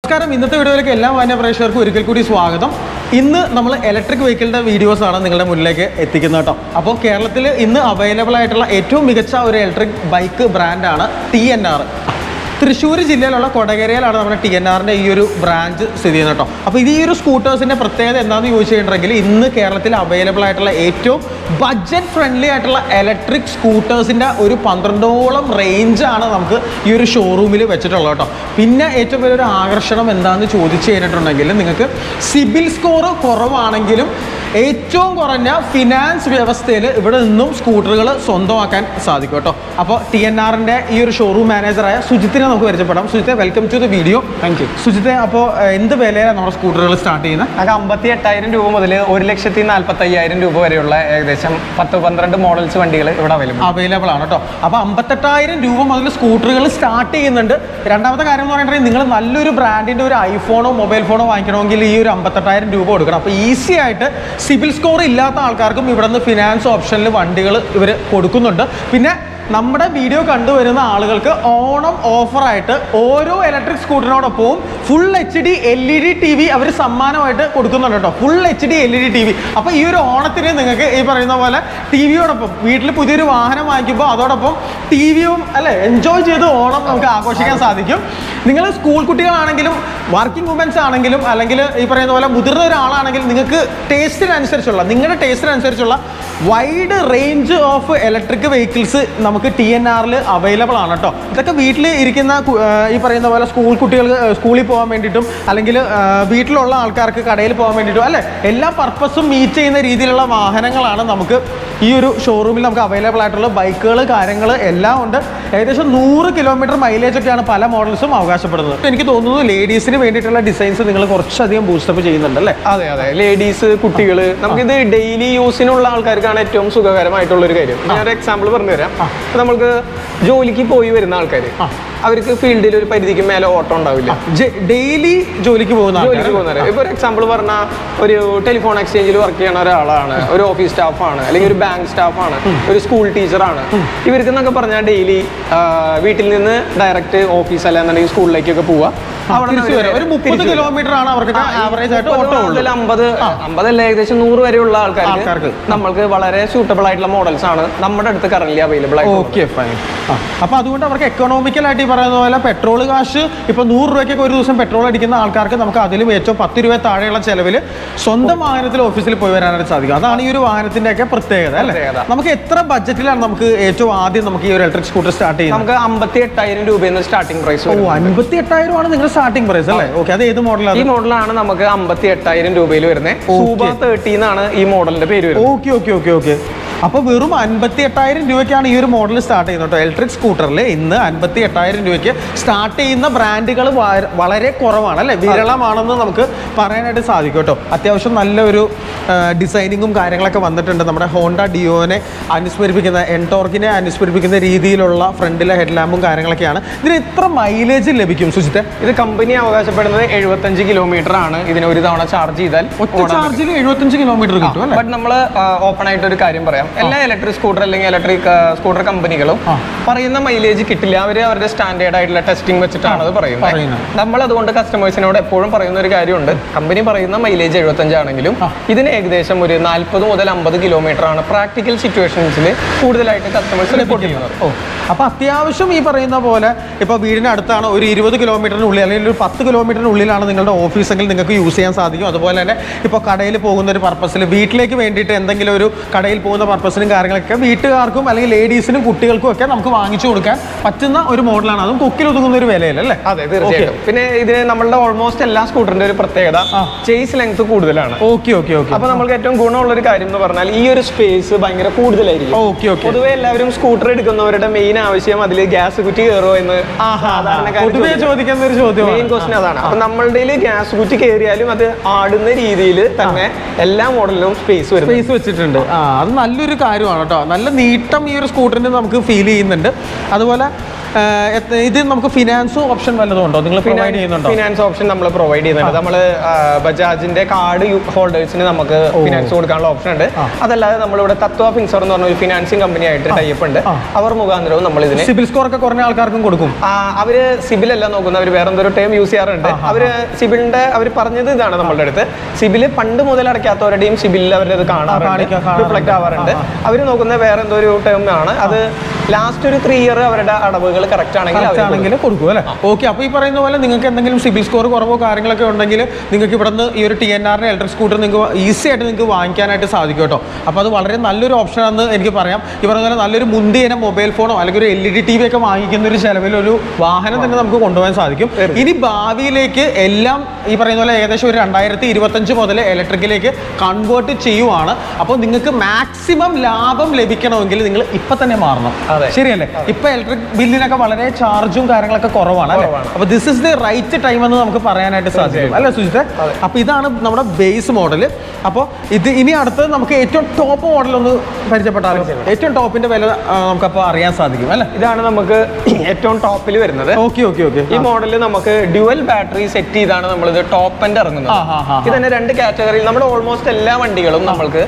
നമസ്കാരം ഇന്നത്തെ വീഡിയോയിലേക്ക് എല്ലാ മാന്യ പ്രേക്ഷകർക്കും ഒരിക്കൽ കൂടി സ്വാഗതം ഇന്ന് നമ്മൾ ഇലക്ട്രിക് വെഹിക്കിളിൻ്റെ വീഡിയോസ് ആണ് നിങ്ങളുടെ മുന്നിലേക്ക് എത്തിക്കുന്നത് കേട്ടോ അപ്പോൾ കേരളത്തിൽ ഇന്ന് അവൈലബിൾ ആയിട്ടുള്ള ഏറ്റവും മികച്ച ഒരു ഇലക്ട്രിക് ബൈക്ക് ബ്രാൻഡാണ് ടി എൻ ആർ തൃശ്ശൂർ ജില്ലയിലുള്ള കൊടകരയിലാണ് നമ്മുടെ ടി എൻ ആറിൻ്റെ ഈ ഒരു ബ്രാഞ്ച് സ്ഥിതി ചെയ്യുന്നത് കേട്ടോ അപ്പോൾ ഇത് ഈ ഒരു സ്കൂട്ടേഴ്സിൻ്റെ പ്രത്യേകത എന്താണെന്ന് ചോദിച്ചു കഴിഞ്ഞിട്ടുണ്ടെങ്കിൽ ഇന്ന് കേരളത്തിൽ അവൈലബിൾ ആയിട്ടുള്ള ഏറ്റവും ബഡ്ജറ്റ് ഫ്രണ്ട്ലി ആയിട്ടുള്ള ഇലക്ട്രിക് സ്കൂട്ടേഴ്സിൻ്റെ ഒരു പന്ത്രണ്ടോളം റേഞ്ചാണ് നമുക്ക് ഈ ഒരു ഷോറൂമിൽ വെച്ചിട്ടുള്ളത് കേട്ടോ പിന്നെ ഏറ്റവും വലിയൊരു ആകർഷണം എന്താണെന്ന് ചോദിച്ചു കഴിഞ്ഞിട്ടുണ്ടെങ്കിൽ നിങ്ങൾക്ക് സിബിൽ സ്കോർ കുറവാണെങ്കിലും ഏറ്റവും കുറഞ്ഞ ഫിനാൻസ് വ്യവസ്ഥയിൽ ഇവിടെ നിന്നും സ്കൂട്ടറുകൾ സ്വന്തമാക്കാൻ സാധിക്കും കേട്ടോ അപ്പോൾ ടി എൻ ആറിൻ്റെ ഈ ഒരു ഷോറൂം മാനേജറായ സുജിത്തിനെ നമുക്ക് പരിചയപ്പെടാം സുജിത്തെ welcome to the video thank you സുജിത്തെ അപ്പോൾ എന്ത് വിലയിലാണ് നമ്മുടെ സ്കൂട്ടറുകൾ സ്റ്റാർട്ട് ചെയ്യുന്നത് നമുക്ക് അമ്പത്തി എട്ടായിരം രൂപ മുതൽ ഒരു ലക്ഷത്തി നാൽപ്പത്തി അയ്യായിരം രൂപ വരെയുള്ള ഏകദേശം പത്ത് പന്ത്രണ്ട് മോഡൽസ് വണ്ടികൾ ഇവിടെ അവൈലബിൾ അവൈലബിൾ ആണ് കേട്ടോ അപ്പോൾ അമ്പത്തെട്ടായിരം രൂപ മുതൽ സ്കൂട്ടറുകൾ സ്റ്റാർട്ട് ചെയ്യുന്നുണ്ട് രണ്ടാമത്തെ കാര്യം എന്ന് പറഞ്ഞിട്ടുണ്ടെങ്കിൽ നിങ്ങൾ നല്ലൊരു ബ്രാൻഡിൻ്റെ ഒരു ഐഫോണോ മൊബൈൽ ഫോണോ വാങ്ങിക്കണമെങ്കിൽ ഈ ഒരു അമ്പത്തെട്ടായിരം രൂപ കൊടുക്കണം അപ്പോൾ ഈസി ആയിട്ട് സിബിൽ സ്കോർ ഇല്ലാത്ത ആൾക്കാർക്കും ഇവിടെ നിന്ന് ഫിനാൻസ് ഓപ്ഷനിൽ വണ്ടികൾ ഇവർ കൊടുക്കുന്നുണ്ട് പിന്നെ നമ്മുടെ വീഡിയോ കണ്ടുവരുന്ന ആളുകൾക്ക് ഓണം ഓഫറായിട്ട് ഓരോ ഇലക്ട്രിക് സ്കൂട്ടറിനോടൊപ്പവും full H D L E D T V അവർ സമ്മാനമായിട്ട് കൊടുക്കുന്നുണ്ട് കേട്ടോ full H D L E D T V അപ്പോൾ ഈ ഒരു ഓണത്തിന് നിങ്ങൾക്ക് ഈ പറയുന്ന പോലെ ടി വിയോടൊപ്പം വീട്ടിൽ പുതിയൊരു വാഹനം വാങ്ങിക്കുമ്പോൾ അതോടൊപ്പം ടി വിയും അല്ലെ എൻജോയ് ചെയ്ത് ഓണം നമുക്ക് ആഘോഷിക്കാൻ സാധിക്കും നിങ്ങൾ സ്കൂൾ കുട്ടികളാണെങ്കിലും വർക്കിംഗ് വുമൻസ് ആണെങ്കിലും അല്ലെങ്കിൽ ഈ പറയുന്ന പോലെ മുതിർന്ന ഒരാളാണെങ്കിലും നിങ്ങൾക്ക് ടേസ്റ്റിനനുസരിച്ചുള്ള നിങ്ങളുടെ ടേസ്റ്റിനനുസരിച്ചുള്ള wide range of electric vehicles നമുക്ക് ടി എൻ ആറിൽ അവൈലബിൾ ആണ് കേട്ടോ ഇതൊക്കെ വീട്ടിൽ ഇരിക്കുന്ന കു- ആ, ഈ പറയുന്ന പോലെ സ്കൂൾ കുട്ടികൾ സ്കൂളിൽ പോകാൻ വേണ്ടിയിട്ടും അല്ലെങ്കിൽ ആ, വീട്ടിലുള്ള ആൾക്കാർക്ക് കടയിൽ പോകാൻ വേണ്ടിയിട്ടും അല്ലെ എല്ലാ പർപ്പസും മീറ്റ് ചെയ്യുന്ന രീതിയിലുള്ള വാഹനങ്ങളാണ് നമുക്ക് ഈ ഒരു ഷോറൂമിൽ നമുക്ക് അവൈലബിൾ ആയിട്ടുള്ള ബൈക്കുകൾ കാര്യങ്ങൾ എല്ലാം ഉണ്ട് ഏകദേശം നൂറ് കിലോമീറ്റർ മൈലേജ് ഒക്കെയാണ് പല മോഡൽസും അവകാശപ്പെടുന്നത് എനിക്ക് തോന്നുന്നു ലേഡീസിന് വേണ്ടിയിട്ടുള്ള ഡിസൈൻസ് നിങ്ങൾ കുറച്ചധികം ബൂസ്റ്റപ്പ് ചെയ്യുന്നുണ്ട് അല്ലേ അതെ അതെ ലേഡീസ് കുട്ടികൾ നമുക്കിത് ഡെയിലി യൂസിനുള്ള ആൾക്കാർക്കാണ് ഏറ്റവും സുഖകരമായിട്ടുള്ള ഒരു കാര്യം ഞാൻ ഒരു എക്സാമ്പിൾ പറഞ്ഞു തരാം ഇപ്പൊ നമ്മൾക്ക് ജോലിക്ക് പോയി വരുന്ന ആൾക്കാർ ആ. അവർക്ക് ഫീൽഡിൽ ഒരു പരിധിക്ക് മേലെ ഓട്ടം ഉണ്ടാവില്ല ഡെയിലി ജോലിക്ക് പോകുന്ന ജോലിക്ക് ആൾക്കാര്. പോകുന്നവര് ഇപ്പൊ ഒരു എക്സാമ്പിൾ പറഞ്ഞാൽ ഒരു ടെലിഫോൺ എക്സ്ചേഞ്ചിൽ വർക്ക് ചെയ്യുന്ന ഒരാളാണ് ഒരു ഓഫീസ് സ്റ്റാഫാണ് അല്ലെങ്കിൽ ഒരു ബാങ്ക് സ്റ്റാഫാണ് ഒരു സ്കൂൾ ടീച്ചറാണ് ഇവർക്ക് എന്നൊക്കെ പറഞ്ഞാൽ ഡെയിലി വീട്ടിൽ നിന്ന് ഡയറക്റ്റ് ഓഫീസ് അല്ലാന്നുണ്ടെങ്കിൽ സ്കൂളിലേക്കൊക്കെ പോവുക അവിടെ തിരിച്ചു വരാം. ഒരു മുപ്പത് കിലോമീറ്റർ ആണ് അവർക്ക് ആവറേജ് ആയിട്ട് ഓട്ടോ ഉള്ളത് അമ്പത് അമ്പതല്ല ഏകദേശം നൂറ് വരെയുള്ള ആൾക്കാർക്ക് ആൾക്കാർക്ക്. നമ്മൾക്ക് വളരെ സൂട്ടബിൾ ആയിട്ടുള്ള മോഡൽസ് ആണ് നമ്മുടെ അടുത്ത് കറന്റ് അവൈലബിൾ ആയിട്ട് ഓക്കെ ഫൈൻ അപ്പൊ അതുകൊണ്ട് അവർക്ക് എക്കണോമിക്കൽ ആയിട്ട് ഈ പറയുന്ന പോലെ പെട്രോൾ കാശ് ഇപ്പൊ നൂറ് രൂപയ്ക്കൊക്കെ ഒരു ദിവസം പെട്രോൾ അടിക്കുന്ന ആൾക്കാർക്ക് നമുക്ക് അതിലും ഏറ്റവും പത്ത് രൂപ താഴെയുള്ള ചെലവിൽ സ്വന്തം വാഹനത്തിൽ ഓഫീസിൽ പോയി വരാനായിട്ട് സാധിക്കും അതാണ് ഈ ഒരു വാഹനത്തിന്റെ ഒക്കെ പ്രത്യേകത അല്ലേ പ്രത്യേകത. നമുക്ക് എത്ര ബഡ്ജറ്റിലാണ് നമുക്ക് ഏറ്റവും ആദ്യം നമുക്ക് ഈ ഒരു ഇലക്ട്രിക് സ്കൂട്ടർ സ്റ്റാർട്ട് ചെയ്യുന്നത് നമുക്ക് അമ്പത്തി എട്ടായിരം രൂപയെന്ന് സ്റ്റാർട്ടിംഗ് പ്രൈസ് ഓ അൻപത്തി എട്ടായിരം ആണ് നിങ്ങളുടെ സ്റ്റാർട്ടിംഗ് പ്രൈസ് അല്ലേ ഓക്കെ അത് ഏത് ഈ മോഡലാണ് മോഡലാണ് നമുക്ക് അമ്പത്തി എട്ടായിരം രൂപയിൽ വരുന്നത് സൂബ തേർട്ടി എന്നാണ് ഈ മോഡലിന്റെ പേര് വരുന്നത് ഓക്കെ ഓക്കെ ഓക്കെ ഓക്കെ അപ്പോൾ വെറും അൻപത്തി എട്ടായിരം രൂപയ്ക്കാണ് ഈ ഒരു മോഡൽ സ്റ്റാർട്ട് ചെയ്യുന്നത് കേട്ടോ ഇലക്ട്രിക് സ്കൂട്ടറിൽ ഇന്ന് അൻപത്തി എട്ടായിരം രൂപയ്ക്ക് സ്റ്റാർട്ട് ചെയ്യുന്ന ബ്രാൻഡുകൾ വളരെ കുറവാണ് അല്ലേ വിരളമാണെന്ന് നമുക്ക് പറയാനായിട്ട് സാധിക്കും കേട്ടോ അത്യാവശ്യം നല്ലൊരു ഡിസൈനിങ്ങും കാര്യങ്ങളൊക്കെ വന്നിട്ടുണ്ട് നമ്മുടെ ഹോണ്ട ഡിയോനെ അനുസ്മരിപ്പിക്കുന്ന എൻടോർക്കിനെ അനുസ്മരിപ്പിക്കുന്ന രീതിയിലുള്ള ഫ്രണ്ടിലെ ഹെഡ്ലാമ്പും കാര്യങ്ങളൊക്കെയാണ് ഇതിന് എത്ര മൈലേജ് ലഭിക്കും സുജിത്തെ ഇത് കമ്പനി അവകാശപ്പെടുന്നത് എഴുപത്തഞ്ച് കിലോമീറ്റർ ആണ് ഇതിന് ഒരു തവണ ചാർജ് ചെയ്താൽ ഒറ്റ ചാർജിൽ എഴുപത്തഞ്ച് കിലോമീറ്റർ കിട്ടും അല്ലേ ബട്ട് നമ്മൾ ഓപ്പൺ ആയിട്ട് ഒരു കാര്യം പറയാം എല്ലാ ഇലക്ട്രിക് സ്കൂട്ടർ അല്ലെങ്കിൽ ഇലക്ട്രിക് സ്കൂട്ടർ കമ്പനികളും ആ. പറയുന്ന മൈലേജ് കിട്ടില്ല അവർ അവരുടെ സ്റ്റാൻഡേർഡ് ആയിട്ടുള്ള ടെസ്റ്റിംഗ് വെച്ചിട്ടാണ് അത് പറയുന്നത് പറയുന്നത്. നമ്മൾ അതുകൊണ്ട് കസ്റ്റമേഴ്സിനോട് എപ്പോഴും പറയുന്ന ഒരു കാര്യമുണ്ട് കമ്പനി പറയുന്ന മൈലേജ് എഴുപത്തഞ്ചാണെങ്കിലും ഇതിന് ഏകദേശം ഒരു നാൽപ്പത് മുതൽ അമ്പത് കിലോമീറ്റർ ആണ് പ്രാക്ടിക്കൽ സിറ്റുവേഷൻസിൽ കൂടുതലായിട്ട് കസ്റ്റമേഴ്സ് റിപ്പോർട്ട് ചെയ്യുന്നത് ഓ അപ്പൊ അത്യാവശ്യം ഈ പറയുന്ന പോലെ ഇപ്പൊ വീടിന് അടുത്താണ് ഒരു ഇരുപത് കിലോമീറ്ററിനുള്ളിൽ അല്ലെങ്കിൽ ഒരു പത്ത് കിലോമീറ്ററിനുള്ളിലാണ് നിങ്ങളുടെ ഓഫീസെങ്കിൽ നിങ്ങൾക്ക് യൂസ് ചെയ്യാൻ സാധിക്കും അതുപോലെ തന്നെ ഇപ്പോൾ കടയിൽ പോകുന്ന ഒരു പർപ്പസിൽ വീട്ടിലേക്ക് വേണ്ടിയിട്ട് എന്തെങ്കിലും ഒരു കടയിൽ പോകുന്ന പർപ്പസിനും കാര്യങ്ങളൊക്കെ വീട്ടുകാർക്കും അല്ലെങ്കിൽ ലേഡീസിനും കുട്ടികൾക്കും ഒക്കെ നമുക്ക് വാങ്ങിച്ചു കൊടുക്കാൻ പറ്റുന്ന ഒരു മോഡലാണ് അതും കൊക്കിലൊതുങ്ങുന്ന ഒരു വിലയിൽ അല്ലേ അതെ തീർച്ചയായിട്ടും പിന്നെ ഇതിന് നമ്മളുടെ ഓൾമോസ്റ്റ് എല്ലാ സ്കൂട്ടറിന്റെ ഒരു പ്രത്യേകത ആ. ചേസ് ലെങ്ത് കൂടുതലാണ് ഓക്കെ ഓക്കെ ഓക്കെ അപ്പൊ നമ്മൾക്ക് ഏറ്റവും ഗുണമുള്ള ഒരു കാര്യം എന്ന് പറഞ്ഞാൽ ഈ ഒരു സ്പേസ് ഭയങ്കര കൂടുതലായിരിക്കും ഓക്കെ ഓക്കെ പൊതുവെ എല്ലാവരും സ്കൂട്ടർ എടുക്കുന്നവരുടെ മെയിൻ ആവശ്യം അതിൽ ഗ്യാസ് കുറ്റി കയറുമോ എന്ന് പൊതുവെ ചോദിക്കുന്ന ഒരു മെയിൻ ചോദ്യമാണ് ക്വസ്റ്റൻ അതാണ് അപ്പൊ നമ്മളുടെ ഗ്യാസ് കുറ്റി കയറിയാലും അത് ആടുന്ന രീതിയിൽ തന്നെ എല്ലാ മോഡലിലും സ്പേസ് വരും സ്പേസ് വെച്ചിട്ടുണ്ട് ആ അത് നല്ലൊരു കാര്യമാണ് കേട്ടോ നല്ല നീട്ടം ഈ ഒരു സ്കൂട്ടറിന് നമുക്ക് ഫീൽ ചെയ്യുന്നുണ്ട് അതുപോലെ ഇത് നമുക്ക് ഫിനാൻസ് ഓപ്ഷൻ വല്ലതും ഉണ്ടോ നിങ്ങൾ പ്രൊവൈഡ് ചെയ്യുന്നുണ്ടോ ഫിനാൻസ് ഓപ്ഷൻ നമ്മൾ പ്രൊവൈഡ് ചെയ്യുന്നുണ്ട് നമ്മൾ ബജാജിന്റെ കാർഡ് ഹോൾഡേഴ്സിന് നമുക്ക് ഫിനാൻസ് കൊടുക്കാനുള്ള ഓപ്ഷൻ ഉണ്ട് ആ. അതല്ലാതെ നമ്മളിവിടെ തത്വ ഫിൻസർ എന്ന് പറഞ്ഞ ഒരു ഫിനാൻസിങ് കമ്പനി ആയിട്ട് ടൈപ്പ് ഉണ്ട് ആ. അവർ മുഖാന്തരവും നമ്മൾ ഇതിന് സിബിൽ സ്കോർ ഒക്കെ കുറഞ്ഞ ആൾക്കാർക്കും കൊടുക്കും ആ, അവര് സിബിൽ അല്ല നോക്കുന്നത് അവർ വേറെ എന്തോ ടേം യൂസ് ചെയ്യാറുണ്ട് ആഹാ. അവര് സിബിലിന്റെ അവർ പറഞ്ഞത് ഇതാണ് നമ്മളുടെ അടുത്ത് സിബില് പണ്ട് മുതൽ അടയ്ക്കാത്തവരുടെയും സിബിലിൽ അവരത് കാണാറുണ്ട് കാണിക്കാം, കാണാറുണ്ട്. റിഫ്ലക്ട് ആവാറുണ്ട് ആഹാ. അവർ നോക്കുന്ന വേറെ എന്തോ ഒരു ടേം ആണ് അത് ലാസ്റ്റ് ഒരു ത്രീ ഇയർ അവരുടെ അടവുകൾ കറക്റ്റ് ആണെങ്കിൽ കറക്റ്റ് അവര് ആണെങ്കിൽ കൊടുക്കും അല്ലേ ഓക്കെ അപ്പോൾ ഈ പറയുന്ന പോലെ നിങ്ങൾക്ക് എന്തെങ്കിലും സിബിൽ സ്കോർ കുറവോ കാര്യങ്ങളൊക്കെ ഉണ്ടെങ്കിൽ നിങ്ങൾക്ക് ഇവിടെ നിന്ന് ഈ ഒരു ടി എൻ ആറിൻ്റെ ഇലക്ട്രിക് സ്കൂട്ടർ നിങ്ങൾക്ക് ഈസി ആയിട്ട് നിങ്ങൾക്ക് വാങ്ങിക്കാനായിട്ട് സാധിക്കും കേട്ടോ അപ്പോൾ അത് വളരെ നല്ലൊരു ഓപ്ഷനാണെന്ന് എനിക്ക് പറയാം ഈ പറഞ്ഞ പോലെ നല്ലൊരു മുന്തിയ മൊബൈൽ ഫോണോ അല്ലെങ്കിൽ ഒരു L E D T V ഒക്കെ വാങ്ങിക്കുന്ന ഒരു ചെലവിൽ ഒരു വാഹനം തന്നെ നമുക്ക് കൊണ്ടുപോകാൻ സാധിക്കും ഇനി ഭാവിയിലേക്ക് എല്ലാം ഈ പറയുന്ന പോലെ ഏകദേശം ഒരു രണ്ടായിരത്തി ഇരുപത്തഞ്ച് മുതൽ ഇലക്ട്രിക്കിലേക്ക് കൺവേർട്ട് ചെയ്യുവാണ് അപ്പോൾ നിങ്ങൾക്ക് മാക്സിമം ലാഭം ലഭിക്കണമെങ്കിൽ നിങ്ങൾ ഇപ്പം തന്നെ മാറണം അതെ. ശരിയല്ലേ ഇപ്പൊ ഇലക്ട്രിക് ബില്ലിനൊക്കെ വളരെ ചാർജും കാര്യങ്ങളൊക്കെ കുറവാണ് അല്ലേ കുറവാണ്. അപ്പൊ this is the right time എന്ന് നമുക്ക് പറയാനായിട്ട് സാധിക്കും അല്ലേ സുജിത്തെ അതെ. അപ്പൊ ഇതാണ് നമ്മുടെ ബേസ് മോഡൽ അപ്പോൾ ഇത് ഇനി അടുത്തത് നമുക്ക് ഏറ്റവും ടോപ്പ് മോഡൽ ഒന്ന് പരിചയപ്പെട്ടാലോ ഏറ്റവും ടോപ്പിന്റെ വില ആ, നമുക്കപ്പോൾ അറിയാൻ സാധിക്കും അല്ലേ ഇതാണ് നമുക്ക് ഏറ്റവും ടോപ്പിൽ വരുന്നത് ഓക്കെ ഓക്കെ ഓക്കെ ഈ മോഡലിൽ നമുക്ക് ഡ്യുവൽ ബാറ്ററി സെറ്റ് ചെയ്താണ് നമ്മളിത് ടോപ്പ് എൻഡ് ഇറങ്ങുന്നത് ആ, ആ, ആ, ഇത് തന്നെ രണ്ട് കാറ്റഗറിയിൽ നമ്മുടെ ഓൾമോസ്റ്റ് എല്ലാ വണ്ടികളും നമ്മൾക്ക്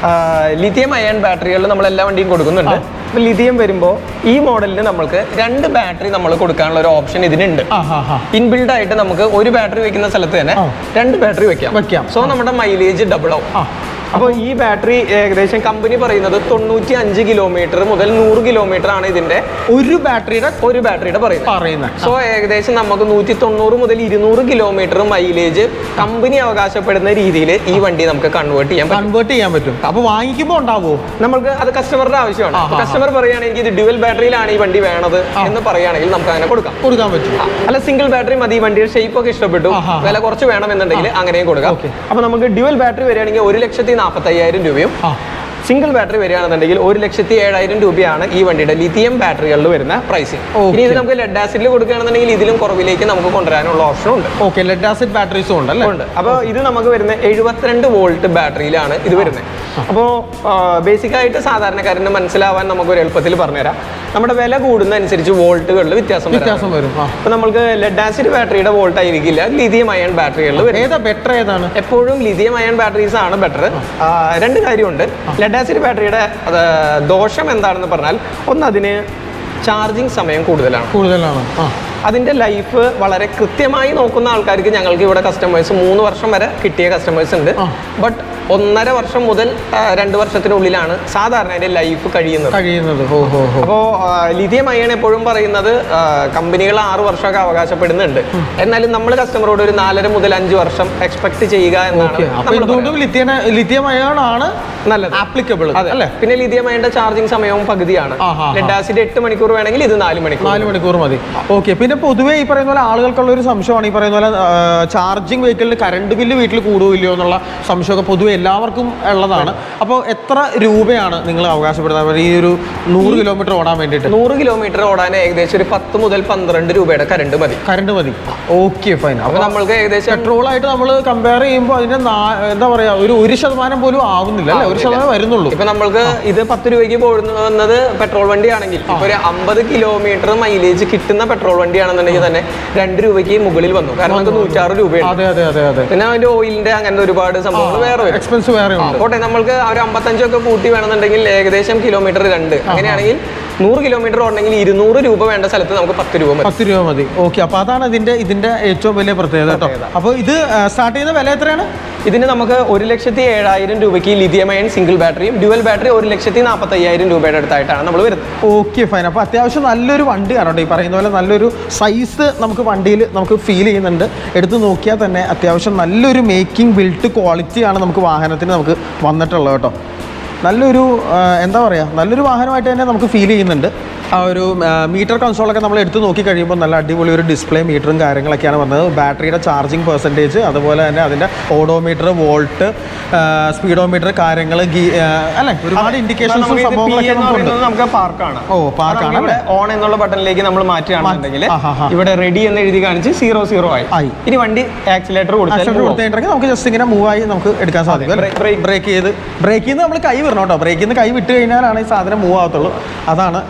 ലിഥിയം അയൺ ബാറ്ററികളിൽ നമ്മൾ എല്ലാ വണ്ടിയും കൊടുക്കുന്നുണ്ട് അപ്പൊ ലിഥിയം വരുമ്പോൾ ഈ മോഡലിന് നമ്മൾക്ക് രണ്ട് ബാറ്ററി നമ്മൾ കൊടുക്കാനുള്ള ഒരു ഓപ്ഷൻ ഇതിനുണ്ട് ആ ഹാ ഹാ ഇൻബിൽഡ് ആയിട്ട് നമുക്ക് ഒരു ബാറ്ററി വെക്കുന്ന സ്ഥലത്ത് തന്നെ ആ. രണ്ട് ബാറ്ററി വെക്കാം വെക്കാം. സോ നമ്മുടെ മൈലേജ് ഡബിൾ ആവും ആ അപ്പോൾ ഈ ബാറ്ററി ഏകദേശം കമ്പനി പറയുന്നത് തൊണ്ണൂറ്റി അഞ്ച് കിലോമീറ്റർ മുതൽ നൂറ് കിലോമീറ്റർ ആണ് ഇതിന്റെ ഒരു ബാറ്ററിയുടെ ഒരു ബാറ്ററിയുടെ പറയുന്നത് പറയുന്നത് സോ ഏകദേശം നമുക്ക് നൂറ്റി തൊണ്ണൂറ് മുതൽ ഇരുന്നൂറ് കിലോമീറ്റർ മൈലേജ് കമ്പനി അവകാശപ്പെടുന്ന രീതിയിൽ ഈ വണ്ടി നമുക്ക് കൺവേർട്ട് ചെയ്യാൻ പറ്റും കൺവേർട്ട് ചെയ്യാൻ പറ്റും അപ്പൊ വാങ്ങിക്കുമ്പോൾ ഉണ്ടാവോ നമുക്ക് അത് കസ്റ്റമറുടെ ആവശ്യമാണ് ആ, ആ, കസ്റ്റമർ പറയുകയാണെങ്കിൽ ഇത് ഡ്യുവൽ ബാറ്ററിയിലാണ് ഈ വണ്ടി വേണത് എന്ന് പറയുകയാണെങ്കിൽ നമുക്ക് അങ്ങനെ കൊടുക്കാം കൊടുക്കാൻ പറ്റും അല്ല സിംഗിൾ ബാറ്ററി മതി വണ്ടിയുടെ ഷേപ്പ് ഒക്കെ ഇഷ്ടപ്പെട്ടു ആ, ആ, ആ. വില കുറച്ച് വേണമെന്നുണ്ടെങ്കിൽ അങ്ങനെയും കൊടുക്കാം Okay. അപ്പൊ നമുക്ക് ഡ്യുവൽ ബാറ്ററി വരികയാണെങ്കിൽ ഒരു ലക്ഷത്തി നാൽപ്പത്തി അയ്യായിരം രൂപയും ആ സിംഗിൾ ബാറ്ററി വരികയാണെന്നുണ്ടെങ്കിൽ ഒരു ലക്ഷത്തി ഏഴായിരം രൂപയാണ് ഈ വണ്ടിയുടെ ലിഥിയം ബാറ്ററികളിൽ വരുന്ന പ്രൈസിങ് Okay. ഇനി ഇത് നമുക്ക് ലെഡ് ആസിഡിൽ കൊടുക്കുകയാണെന്നുണ്ടെങ്കിൽ ഇതിലും കുറവിലേക്ക് നമുക്ക് കൊണ്ടുവരാനുള്ള ഓപ്ഷൻ ഉണ്ട് ഓക്കെ ലെഡ് ആസിഡ് ബാറ്ററീസും ഉണ്ട് അല്ലേ ഉണ്ട് അപ്പോൾ ഇത് നമുക്ക് വരുന്ന എഴുപത്തിരണ്ട് വോൾട്ട് ബാറ്ററിയിലാണ് ഇത് വരുന്നത് അപ്പോൾ ബേസിക് ആയിട്ട് സാധാരണക്കാരന് മനസ്സിലാവാൻ നമുക്ക് ഒരു എളുപ്പത്തിൽ പറഞ്ഞുതരാം നമ്മുടെ വില കൂടുന്ന അനുസരിച്ച് വോൾട്ടുകളിൽ വ്യത്യാസം വരാം വ്യത്യാസം വരും ആ അപ്പോൾ നമ്മൾക്ക് ലെഡ് ആസിഡ് ബാറ്ററിയുടെ വോൾട്ട് ആയിരിക്കില്ല ലിഥിയം അയൺ ബാറ്ററികളിൽ വരും ഏതാ ബെറ്റർ ഏതാണ് എപ്പോഴും ലിഥിയം അയൺ ബാറ്ററീസ് ആണ് ബെറ്റർ രണ്ട് കാര്യമുണ്ട് ലെഡ് ആസിഡ് ബാറ്ററിയുടെ അത് ദോഷം എന്താണെന്ന് പറഞ്ഞാൽ ഒന്ന് അതിന് ചാർജിങ് സമയം കൂടുതലാണ് കൂടുതലാണ് ആ അതിൻ്റെ ലൈഫ് വളരെ കൃത്യമായി നോക്കുന്ന ആൾക്കാർക്ക് ഞങ്ങൾക്ക് ഇവിടെ കസ്റ്റമേഴ്സ് മൂന്ന് വർഷം വരെ കിട്ടിയ കസ്റ്റമേഴ്സ് ഉണ്ട് ആ. ബട്ട് ഒന്നര വർഷം മുതൽ ആ, രണ്ട് വർഷത്തിനുള്ളിലാണ് സാധാരണ അതിൻ്റെ ലൈഫ് കഴിയുന്നത് കഴിയുന്നത് ഓ ഹോ ഹോ അപ്പോൾ ലിഥിയം അയൺ എപ്പോഴും പറയുന്നത് ആ, കമ്പനികൾ ആറ് വർഷമൊക്കെ അവകാശപ്പെടുന്നുണ്ട് എന്നാലും നമ്മൾ കസ്റ്റമറോട് ഒരു നാലര മുതൽ അഞ്ച് വർഷം എക്സ്പെക്ട് ചെയ്യുക എന്നാണ് ഓക്കെ അപ്പൊ നമ്മൾ എന്തുകൊണ്ടും ലിത്യം ലിത്യം അയോൺ ആണ് നല്ലത് ആപ്ലിക്കബിൾ അതെ അല്ലേ പിന്നെ ലിഥിയം അയണിന്റെ ചാർജിങ് സമയവും പകുതിയാണ് ആ, ആ, ആ. ലെഡ് ആസിഡ് എട്ട് മണിക്കൂർ വേണമെങ്കിൽ ഇത് നാല് മണിക്കൂർ നാല് മണിക്കൂർ മതി ഓക്കെ പിന്നെ പൊതുവേ ഈ പറയുന്ന പോലെ ആളുകൾക്കുള്ള ഒരു സംശയമാണ് ഈ പറയുന്ന പോലെ ചാർജിങ് വെഹിക്കിളിൽ കറണ്ട് ബില്ല് വീട്ടിൽ കൂടുകയോ ഇല്ലയോ എന്നുള്ള സംശയമൊക്കെ പൊതുവെ എല്ലാവർക്കും ഉള്ളതാണ് അപ്പോൾ എത്ര രൂപയാണ് നിങ്ങൾ അവകാശപ്പെടുന്നത് ഈ ഒരു നൂറ് കിലോമീറ്റർ ഓടാൻ വേണ്ടിയിട്ട് നൂറ് കിലോമീറ്റർ ഓടാൻ ഏകദേശം ഒരു പത്ത് മുതൽ പന്ത്രണ്ട് രൂപയുടെ കറണ്ട് മതി കറണ്ട് മതി ഓക്കെ ഫൈൻ അപ്പൊ അപ്പോൾ നമ്മൾക്ക് ഏകദേശം പെട്രോൾ ആയിട്ട് നമ്മൾ കമ്പയർ ചെയ്യുമ്പോൾ അതിന്റെ നാ- എന്താ പറയാ ഒരു ഒരു ശതമാനം പോലും ആവുന്നില്ല അല്ലേ ഒരു ശതമാനം വരുന്നുള്ളൂ ഇപ്പൊ നമ്മൾക്ക് ഇത് പത്ത് രൂപയ്ക്ക് പോകുന്നത് പെട്രോൾ വണ്ടിയാണെങ്കിൽ ഇപ്പൊ ഒരു അമ്പത് കിലോമീറ്റർ മൈലേജ് കിട്ടുന്ന പെട്രോൾ വണ്ടിയാണെന്നുണ്ടെങ്കിൽ തന്നെ രണ്ട് രൂപയ്ക്ക് മുകളിൽ വന്നു കാരണം നമുക്ക് നൂറ്റാറ് രൂപയാണ് അതെ അതെ അതെ അതെ പിന്നെ അതിന്റെ ഓയിലിന്റെ അങ്ങനത്തെ ഒരുപാട് സംഭവങ്ങൾ വേറെ വരും എക്സ്പെൻസ് വേറെ ആ, ഉണ്ട് പോട്ടെ നമ്മൾക്ക് ആ ഒരു അമ്പത്തഞ്ചൊക്കെ കൂട്ടി വേണമെന്നുണ്ടെങ്കിൽ ഏകദേശം കിലോമീറ്റർ രണ്ട് അങ്ങനെയാണെങ്കിൽ നൂറ് കിലോമീറ്റർ ഓടണമെങ്കിൽ ഇരുന്നൂറ് രൂപ വേണ്ട സ്ഥലത്ത് നമുക്ക് പത്ത് രൂപ മതി പത്ത് രൂപ മതി ഓക്കെ അപ്പൊ അതാണ് ഇതിന്റെ ഇതിന്റെ ഏറ്റവും വലിയ പ്രത്യേകത കേട്ടോ പ്രത്യേകത. അപ്പോൾ ഇത് സ്റ്റാർട്ട് ചെയ്യുന്ന വില എത്രയാണ് ഇതിന് നമുക്ക് ഒരു ലക്ഷത്തി ഏഴായിരം രൂപയ്ക്ക് ലിഥിയം അയൺ സിംഗിൾ ബാറ്ററിയും ഡ്യുവൽ ബാറ്ററി ഒരു ലക്ഷത്തി നാൽപ്പത്തി അയ്യായിരം രൂപയുടെ അടുത്തായിട്ടാണ് നമ്മൾ വരുന്നത് ഓക്കെ ഫൈൻ അപ്പോൾ അത്യാവശ്യം നല്ലൊരു വണ്ടിയാണ് കേട്ടോ ഈ പറയുന്ന പോലെ നല്ലൊരു സൈസ് നമുക്ക് വണ്ടിയിൽ നമുക്ക് ഫീൽ ചെയ്യുന്നുണ്ട് എടുത്ത് നോക്കിയാൽ തന്നെ അത്യാവശ്യം നല്ലൊരു മേക്കിംഗ് ബിൽറ്റ് ക്വാളിറ്റിയാണ് നമുക്ക് വാഹനത്തിന് നമുക്ക് വന്നിട്ടുള്ളത് കേട്ടോ നല്ലൊരു ആ, എന്താ പറയുക നല്ലൊരു വാഹനമായിട്ട് തന്നെ നമുക്ക് ഫീൽ ചെയ്യുന്നുണ്ട് ആ ഒരു മീറ്റർ കൺസോളൊക്കെ നമ്മൾ എടുത്ത് നോക്കി കഴിയുമ്പോൾ നല്ല അടിപൊളി ഒരു ഡിസ്പ്ലേ മീറ്ററും കാര്യങ്ങളൊക്കെയാണ് വന്നത് ബാറ്ററിയുടെ ചാർജിങ് പെർസെൻറ്റേജ് അതുപോലെ തന്നെ അതിൻ്റെ ഓഡോമീറ്റർ വോൾട്ട് സ്പീഡോമീറ്റർ കാര്യങ്ങൾ അല്ലേ ഒരുപാട് ഇൻഡിക്കേഷൻസും നമുക്ക് ഇത് P സംഭവങ്ങളൊക്കെ എന്ന് നമുക്കുണ്ട് പറയുന്നത് നമുക്ക് പാർക്കാണ് ഓ പാർക്കാണ് അല്ലേ ഓൺ എന്നുള്ള ബട്ടണിലേക്ക് നമ്മൾ മാറ്റുകയാണെന്നുണ്ടെങ്കിൽ ആ, ആ, ആ. ഇവിടെ റെഡി എന്ന് എഴുതി കാണിച്ച് സീറോ സീറോ ആയി ആയി. ഇനി വണ്ടി ആക്സിലേറ്റർ ആക്സിഡന്റ് കൊടുത്താൽ കൊടുത്തിട്ടുണ്ടെങ്കിൽ നമുക്ക് ജസ്റ്റ് ഇങ്ങനെ മൂവ് ആയി നമുക്ക് എടുക്കാൻ സാധിക്കും ബ്രേ- ബ്രേക്ക്. ബ്രേക്ക് ചെയ്ത് ബ്രേക്കിൽ നിന്ന് നമ്മൾ കൈ വിടണം കേട്ടോ ബ്രേക്കിൽ നിന്ന് കൈ വിട്ട് കഴിഞ്ഞാലാണ് ഈ സാധനം മൂവ് ആവത്തുള്ളൂ അതാണ് നല്ലൊരു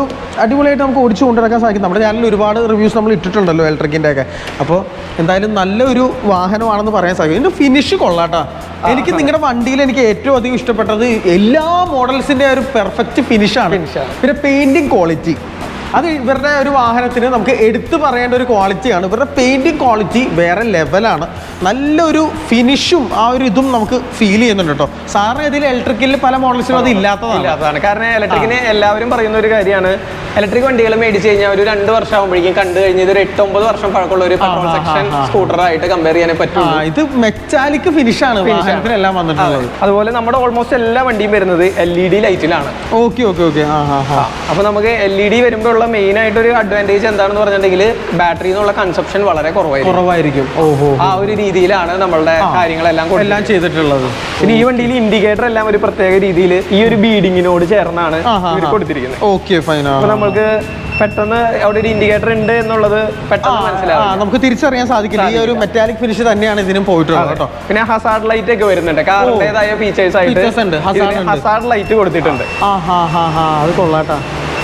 അടിപൊളിയായിട്ട് നമുക്ക് ഓടിച്ചു കൊണ്ടുനടക്കാൻ സാധിക്കും നമ്മുടെ ചാനലിൽ ഒരുപാട് റിവ്യൂസ് നമ്മൾ ഇട്ടിട്ടുണ്ടല്ലോ ഇലക്ട്രിക്കിൻ്റെ ഒക്കെ അപ്പോൾ എന്തായാലും നല്ലൊരു വാഹനമാണെന്ന് പറയാൻ സാധിക്കും ഇതിൻ്റെ ഫിനിഷ് കൊള്ളാട്ടാ എനിക്ക് നിങ്ങളുടെ വണ്ടിയിൽ എനിക്ക് ഏറ്റവും അധികം ഇഷ്ടപ്പെട്ടത് എല്ലാ മോഡൽസിൻ്റെ ഒരു പെർഫെക്റ്റ് ഫിനിഷാണ് Finish ആണ്. പിന്നെ പെയിൻറ്റിങ് ക്വാളിറ്റി അത് ഇവരുടെ ഒരു വാഹനത്തിന് നമുക്ക് എടുത്തു പറയേണ്ട ഒരു ക്വാളിറ്റിയാണ് ഇവരുടെ പെയിൻറ്റിങ് ക്വാളിറ്റി വേറെ ലെവലാണ് നല്ലൊരു ഫിനിഷും ആ ഒരു ഇതും നമുക്ക് ഫീൽ ചെയ്യുന്നുണ്ട് കേട്ടോ സാറിന് ഇതിൽ ഇലക്ട്രിക്കലിൽ പല മോഡൽസിലും അത് ഇല്ലാത്തതാണ് ഇല്ലാത്തതാണ് കാരണം ഇലക്ട്രിക്കിന് എല്ലാവരും പറയുന്ന ഒരു കാര്യമാണ് ഇലക്ട്രിക് വണ്ടികൾ മേടിച്ച് കഴിഞ്ഞാൽ ഒരു രണ്ട് വർഷം ആകുമ്പോഴേക്കും കണ്ടു കഴിഞ്ഞ ഒരു എട്ട് ഒമ്പത് വർഷം പഴക്കമുള്ള ഒരു പെട്രോൾ ആ, ആ, സെക്ഷൻ ആ, ആ. സ്കൂട്ടർ ആയിട്ട് കമ്പയർ ചെയ്യാനേ ആ പറ്റുള്ളൂ ഇത് മെറ്റാലിക് ഫിനിഷാണ് Finish ആണ്. വാഹനത്തിനെല്ലാം വന്നിട്ടുള്ളത് അതുപോലെ നമ്മുടെ ഓൾമോസ്റ്റ് എല്ലാ വണ്ടിയും വരുന്നത് എൽ ഇ ഡി ലൈറ്റിലാണ് ഓക്കെ ഓക്കെ ഓക്കെ ആ ഹാ ഹാ അപ്പൊ നമുക്ക് എൽ ഇ ഡി വരുമ്പോൾ ഉള്ള മെയിൻ ആയിട്ട് ഒരു അഡ്വാൻറ്റേജ് എന്താണെന്ന് പറഞ്ഞിട്ടുണ്ടെങ്കിൽ ബാറ്ററി എന്നുള്ള കൺസപ്ഷൻ വളരെ കുറവായിരിക്കും കുറവായിരിക്കും ഓഹോ ആ ഒരു രീതിയിലാണ് നമ്മളുടെ കാര്യങ്ങളെല്ലാം കൊടുക്കുന്നത്. എല്ലാം ചെയ്തിട്ടുള്ളത് പിന്നെ ഈ വണ്ടിയിൽ ഇൻഡിക്കേറ്റർ എല്ലാം ഒരു പ്രത്യേക രീതിയിൽ ഈ ഒരു ബീഡിങ്ങിനോട് ചേർന്നാണ് ആ, ആ, ഇവർ ആ. കൊടുത്തിരിക്കുന്നത് ഓക്കെ ഫൈൻ അപ്പൊ നമ്മൾക്ക് പെട്ടെന്ന് അവിടെ ഒരു ഇൻഡിക്കേറ്റർ ഉണ്ട് എന്നുള്ളത് പെട്ടെന്ന് മനസ്സിലാവും നമുക്ക് തിരിച്ചറിയാൻ സാധിക്കില്ല ഈ ഒരു മെറ്റാലിക് ഫിനിഷ് തന്നെയാണ് ഇതിനും പോയിട്ടുള്ളത് കേട്ടോ പിന്നെ ഹസാർഡ് ലൈറ്റ് ഒക്കെ വരുന്നുണ്ട് കാറിന്റേതായ ഫീച്ചേഴ്സ് ആയിട്ട് Features ഉണ്ട്, hazard ഉണ്ട്. ഹസാർഡ് ലൈറ്റ് കൊടുത്തിട്ടുണ്ട് ആ ഹാ ഹാ ഹാ അത് കൊള്ളാട്ടാ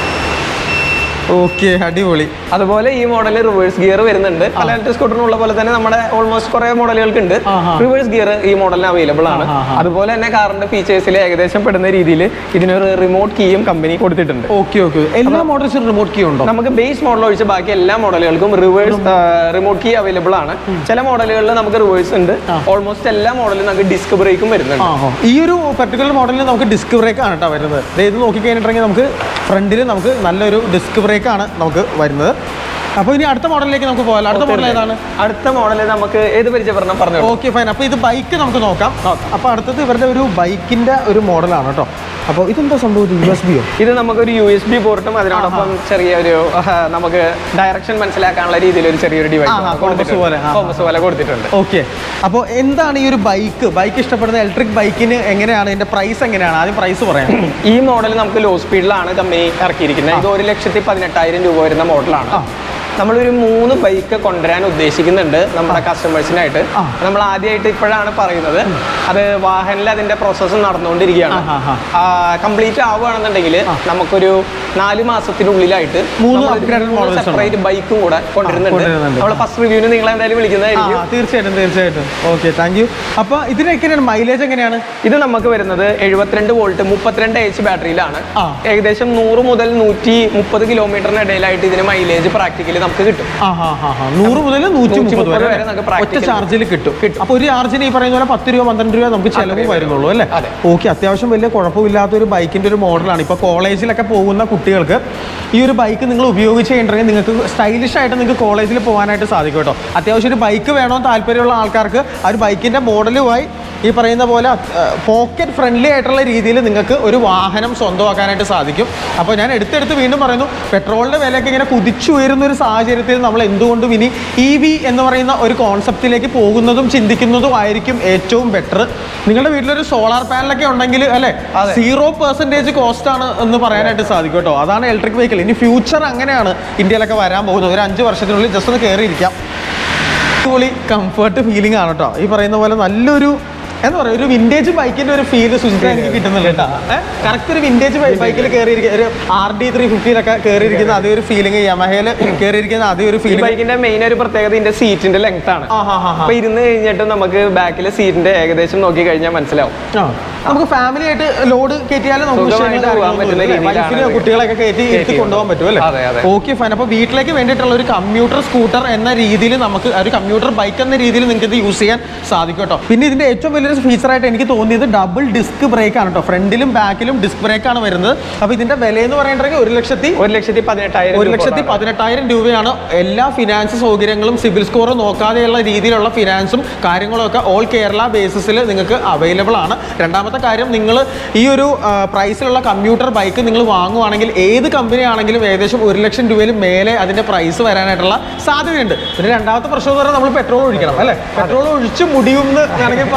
ഓക്കെ അടിപൊളി അതുപോലെ ഈ മോഡൽ റിവേഴ്സ് ഗിയർ വരുന്നുണ്ട് പല ഇലക്ട്രിക് സ്കൂട്ടറിനുള്ള പോലെ തന്നെ നമ്മുടെ ഓൾമോസ്റ്റ് കുറെ മോഡലുകൾക്ക് ഉണ്ട് ആഹാ. റിവേഴ്സ് ഗിയർ ഈ മോഡലിന് അവൈലബിൾ ആണ് ആഹാ. അതുപോലെ തന്നെ കാറിന്റെ ഫീച്ചേഴ്സിൽ ഏകദേശം പെടുന്ന രീതിയിൽ ഇതിനൊരു റിമോട്ട് കീയും കമ്പനി കൊടുത്തിട്ടുണ്ട് ഓക്കെ ഓക്കെ എല്ലാ മോഡൽസും റിമോട്ട് കീ ഉണ്ടോ നമുക്ക് ബേസ് മോഡൽ ഒഴിച്ച് ബാക്കി എല്ലാ മോഡലുകൾക്കും റിവേഴ്സ് റിമോട്ട് കീ അവൈലബിൾ ആണ് ചില മോഡലുകളിൽ നമുക്ക് റിവേഴ്സ് ഉണ്ട് ഓൾമോസ്റ്റ് എല്ലാ മോഡലും നമുക്ക് ഡിസ്ക് ബ്രേക്കും വരുന്നുണ്ട് ആ ഈ ഒരു പെർട്ടിക്കുലർ മോഡലിൽ നമുക്ക് ഡിസ്ക് ബ്രേക്ക് ആണ് കേട്ടോ വരുന്നത് ദേ ഇത് നോക്കി കഴിഞ്ഞിട്ടുണ്ടെങ്കിൽ നമുക്ക് ഫ്രണ്ടിൽ നമുക്ക് നല്ലൊരു ഡിസ്ക് ബ്രേക്ക് ആണ് നമുക്ക് വരുന്നത് അപ്പോൾ ഇനി അടുത്ത മോഡലിലേക്ക് നമുക്ക് പോകാം അടുത്ത മോഡൽ ഏതാണ് അടുത്ത മോഡൽ നമുക്ക് ഏത് പരിചയപ്പെടണം പറഞ്ഞു ഓക്കെ ഫൈൻ അപ്പോൾ ഇത് ബൈക്ക് നമുക്ക് നോക്കാം അപ്പോൾ അടുത്തത് ഇവരുടെ ഒരു ബൈക്കിന്റെ ഒരു മോഡലാണ് കേട്ടോ അപ്പോൾ ഇതെന്താ സംഭവം യു എസ് ബിയോ ഇത് നമുക്കൊരു യു എസ് ബി പോർട്ടും അതിനോടൊപ്പം ചെറിയൊരു ആഹ്, നമുക്ക് ഡയറക്ഷൻ മനസ്സിലാക്കാനുള്ള രീതിയിൽ ഒരു ചെറിയൊരു ആഹാ, compass ഡിവൈസ് പോലെ, ആ. കോമ്പസ് പോലെ കൊടുത്തിട്ടുണ്ട് ഓക്കെ അപ്പോൾ എന്താണ് ഈ ഒരു ബൈക്ക് ബൈക്ക് ഇഷ്ടപ്പെടുന്ന ഇലക്ട്രിക് ബൈക്കിന് എങ്ങനെയാണ് ഇതിന്റെ പ്രൈസ് എങ്ങനെയാണ് ആദ്യം പ്രൈസ് പറയാം ഈ മോഡൽ നമുക്ക് ലോ സ്പീഡിലാണ് കമ്പനി ഇറക്കിയിരിക്കുന്നത് ഇത് ഒരു ലക്ഷത്തി പതിനെട്ടായിരം രൂപ വരുന്ന മോഡലാണ് നമ്മളൊരു മൂന്ന് ബൈക്ക് കൊണ്ടുവരാൻ ഉദ്ദേശിക്കുന്നുണ്ട് നമ്മുടെ കസ്റ്റമേഴ്സിനായിട്ട് ആ. നമ്മൾ ആദ്യമായിട്ട് ഇപ്പോഴാണ് പറയുന്നത് അത് വാഹനിൽ അതിന്റെ പ്രോസസ്സ് നടന്നുകൊണ്ടിരിക്കുകയാണ് ആ, ആ, കംപ്ലീറ്റ് ആവുകയാണെന്നുണ്ടെങ്കിൽ നമുക്കൊരു നാല് മാസത്തിനുള്ളിലായിട്ട് മൂന്ന് upgraded models ഉണ്ട്. സെപ്പറേറ്റ് ബൈക്കും കൂടെ കൊണ്ടുവരുന്നുണ്ട് കൊണ്ടുവരുന്നുണ്ട്. നമ്മൾ ഫസ്റ്റ് റിവ്യൂവിന് നിങ്ങൾ എന്തായാലും ആ വിളിക്കുന്നതായിരിക്കും തീർച്ചയായിട്ടും തീർച്ചയായിട്ടും ഓക്കെ താങ്ക് യു അപ്പോൾ ഇതിന് എങ്ങനെയാണ് മൈലേജ് എങ്ങനെയാണ് ഇത് നമുക്ക് വരുന്നത് എഴുപത്തിരണ്ട് വോൾട്ട് മുപ്പത്തിരണ്ട് എച്ച് ബാറ്ററിയിലാണ് ആ. ഏകദേശം നൂറ് മുതൽ നൂറ്റി മുപ്പത് കിലോമീറ്ററിന് ഇടയിലായിട്ട് ഇതിന് മൈലേജ് പ്രാക്ടിക്കലി നമുക്ക് കിട്ടും ആ ഹാ ഹാ ഹാ നൂറ് മുതൽ നൂറ്റി മുപ്പത് 130 വരെ വരെ നമുക്ക് ഒറ്റ practical ചാർജിൽ കിട്ടും അപ്പോൾ ഒരു ചാർജിന് ഈ പറയുന്ന പോലെ പത്ത് രൂപ പന്ത്രണ്ട് രൂപ നമുക്ക് ചിലവ് വരുന്നുള്ളൂ അല്ലേ അതെ. ഓക്കെ അത്യാവശ്യം വലിയ കുഴപ്പമില്ലാത്ത ഒരു ബൈക്കിന്റെ ഒരു മോഡലാണ് ഇപ്പോൾ കോളേജിലൊക്കെ പോകുന്ന കുട്ടികൾക്ക് ഈ ഒരു ബൈക്ക് നിങ്ങൾ ഉപയോഗിച്ച് കഴിഞ്ഞിട്ടുണ്ടെങ്കിൽ നിങ്ങൾക്ക് സ്റ്റൈലിഷ് ആയിട്ട് നിങ്ങൾക്ക് കോളേജിൽ പോകാനായിട്ട് സാധിക്കും കേട്ടോ അത്യാവശ്യം ഒരു ബൈക്ക് വേണമെന്ന് താല്പര്യമുള്ള ആൾക്കാർക്ക് ആ ഒരു ബൈക്കിന്റെ മോഡലുമായി ഈ പറയുന്ന പോലെ പോക്കറ്റ് ഫ്രണ്ട്ലി ആയിട്ടുള്ള രീതിയിൽ നിങ്ങൾക്ക് ഒരു വാഹനം സ്വന്തമാക്കാനായിട്ട് സാധിക്കും അപ്പോൾ ഞാൻ എടുത്തെടുത്ത് വീണ്ടും പറയുന്നു പെട്രോളിൻ്റെ വിലയൊക്കെ ഇങ്ങനെ കുതിച്ചുയരുന്ന ഒരു സാഹചര്യത്തിൽ നമ്മൾ എന്തുകൊണ്ടും ഇനി ഇ വി എന്ന് പറയുന്ന ഒരു കോൺസെപ്റ്റിലേക്ക് പോകുന്നതും ചിന്തിക്കുന്നതും ആയിരിക്കും ഏറ്റവും ബെറ്റർ നിങ്ങളുടെ വീട്ടിലൊരു സോളാർ പാനലൊക്കെ ഉണ്ടെങ്കിൽ അല്ലേ അതെ. സീറോ പെർസെൻറ്റേജ് കോസ്റ്റ് ആണ് എന്ന് പറയാനായിട്ട് സാധിക്കും കേട്ടോ അതാണ് ഇലക്ട്രിക് വെഹിക്കിൾ ഇനി ഫ്യൂച്ചർ അങ്ങനെയാണ് ഇന്ത്യയിലൊക്കെ വരാൻ പോകുന്നത് ഒരു അഞ്ച് വർഷത്തിനുള്ളിൽ ജസ്റ്റ് ഒന്ന് കയറിയിരിക്കാം അടിപൊളി കംഫർട്ട് ഫീലിംഗ് ആണ് കേട്ടോ ഈ പറയുന്ന പോലെ നല്ലൊരു എന്താ പറയുക ഒരു വിന്റേജ് ബൈക്കിന്റെ ഒരു ഫീല് സുചിത എനിക്ക് കിട്ടുന്നുണ്ട് കേട്ടോ കറക്റ്റ് ഒരു വിന്റേജ് ബൈക്കിൽ കയറിയിരിക്കുന്ന ഒരു ആർ ഡി ത്രീ ഫിഫ്റ്റിയിലൊക്കെ കയറിയിരിക്കുന്ന അതേ ഒരു ഫീലിംഗ് യമഹയിൽ കയറിയിരിക്കുന്ന അതേ ഒരു ഈ ഫീലിംഗ് ബൈക്കിന്റെ മെയിൻ ഒരു പ്രത്യേകത ഇതിന്റെ സീറ്റിന്റെ ലെങ്ത് ആണ് ആ ഹാ ഹാ ഹാ അപ്പൊ ഇരുന്ന് കഴിഞ്ഞിട്ട് നമുക്ക് ബാക്കിലെ സീറ്റിന്റെ ഏകദേശം നോക്കി കഴിഞ്ഞാൽ മനസ്സിലാവും ആ. നമുക്ക് ഫാമിലി ആയിട്ട് ലോഡ് കയറ്റിയാലും നമുക്ക് സുഖമായിട്ട് വിഷയങ്ങളും പോകാൻ പറ്റുന്ന കാര്യങ്ങളൊന്നും ഇല്ല. രീതിയിലാണ് വൈഫിനെ ഇത്. കുട്ടികളൊക്കെ കയറ്റി ഇരുത്തി കയറ്റി കൊണ്ടുപോകാൻ പറ്റും അല്ലേ അതെ, അതെ. ഓക്കെ ഫൈൻ അപ്പോൾ വീട്ടിലേക്ക് വേണ്ടിയിട്ടുള്ള ഒരു കമ്പ്യൂട്ടർ സ്കൂട്ടർ എന്ന രീതിയിൽ നമുക്ക് ഒരു കമ്പ്യൂട്ടർ ബൈക്ക് എന്ന രീതിയിൽ നിങ്ങൾക്ക് ഇത് യൂസ് ചെയ്യാൻ സാധിക്കും കേട്ടോ പിന്നെ ഇതിന്റെ ഏറ്റവും വലിയൊരു ഫീച്ചറായിട്ട് എനിക്ക് തോന്നിയത് ഡബിൾ ഡിസ്ക് ബ്രേക്ക് ആണ് കേട്ടോ ഫ്രണ്ടിലും ബാക്കിലും ഡിസ്ക് ബ്രേക്ക് ആണ് വരുന്നത് അപ്പോൾ ഇതിന്റെ വില എന്ന് പറയുന്നുണ്ടെങ്കിൽ ഒരു ലക്ഷത്തി ഒരു ലക്ഷത്തി പതിനെട്ടായിരം ഒരു ലക്ഷത്തി പതിനെട്ടായിരം രൂപയാണ് എല്ലാ ഫിനാൻസ് സൗകര്യങ്ങളും സിബിൽ സ്കോർ നോക്കാതെയുള്ള രീതിയിലുള്ള ഫിനാൻസും കാര്യങ്ങളും ഒക്കെ ഓൾ കേരള ബേസിസിൽ നിങ്ങൾക്ക് അവൈലബിൾ ആണ് രണ്ടാമത്തെ കാര്യം നിങ്ങൾ ഈ ഒരു ആ, പ്രൈസിലുള്ള കമ്പ്യൂട്ടർ ബൈക്ക് നിങ്ങൾ വാങ്ങുവാണെങ്കിൽ ഏത് കമ്പനി ആണെങ്കിലും ഏകദേശം ഒരു ലക്ഷം രൂപയിൽ മേലെ അതിന്റെ പ്രൈസ് വരാനായിട്ടുള്ള സാധ്യതയുണ്ട് പിന്നെ രണ്ടാമത്തെ പ്രശ്നം എന്ന് പറഞ്ഞാൽ നമ്മൾ പെട്രോൾ ഒഴിക്കണം അല്ലേ പെട്രോൾ ഒഴിച്ച് മുടിയും എന്ന് വേണമെങ്കിൽ പറയാൻ സാധിക്കും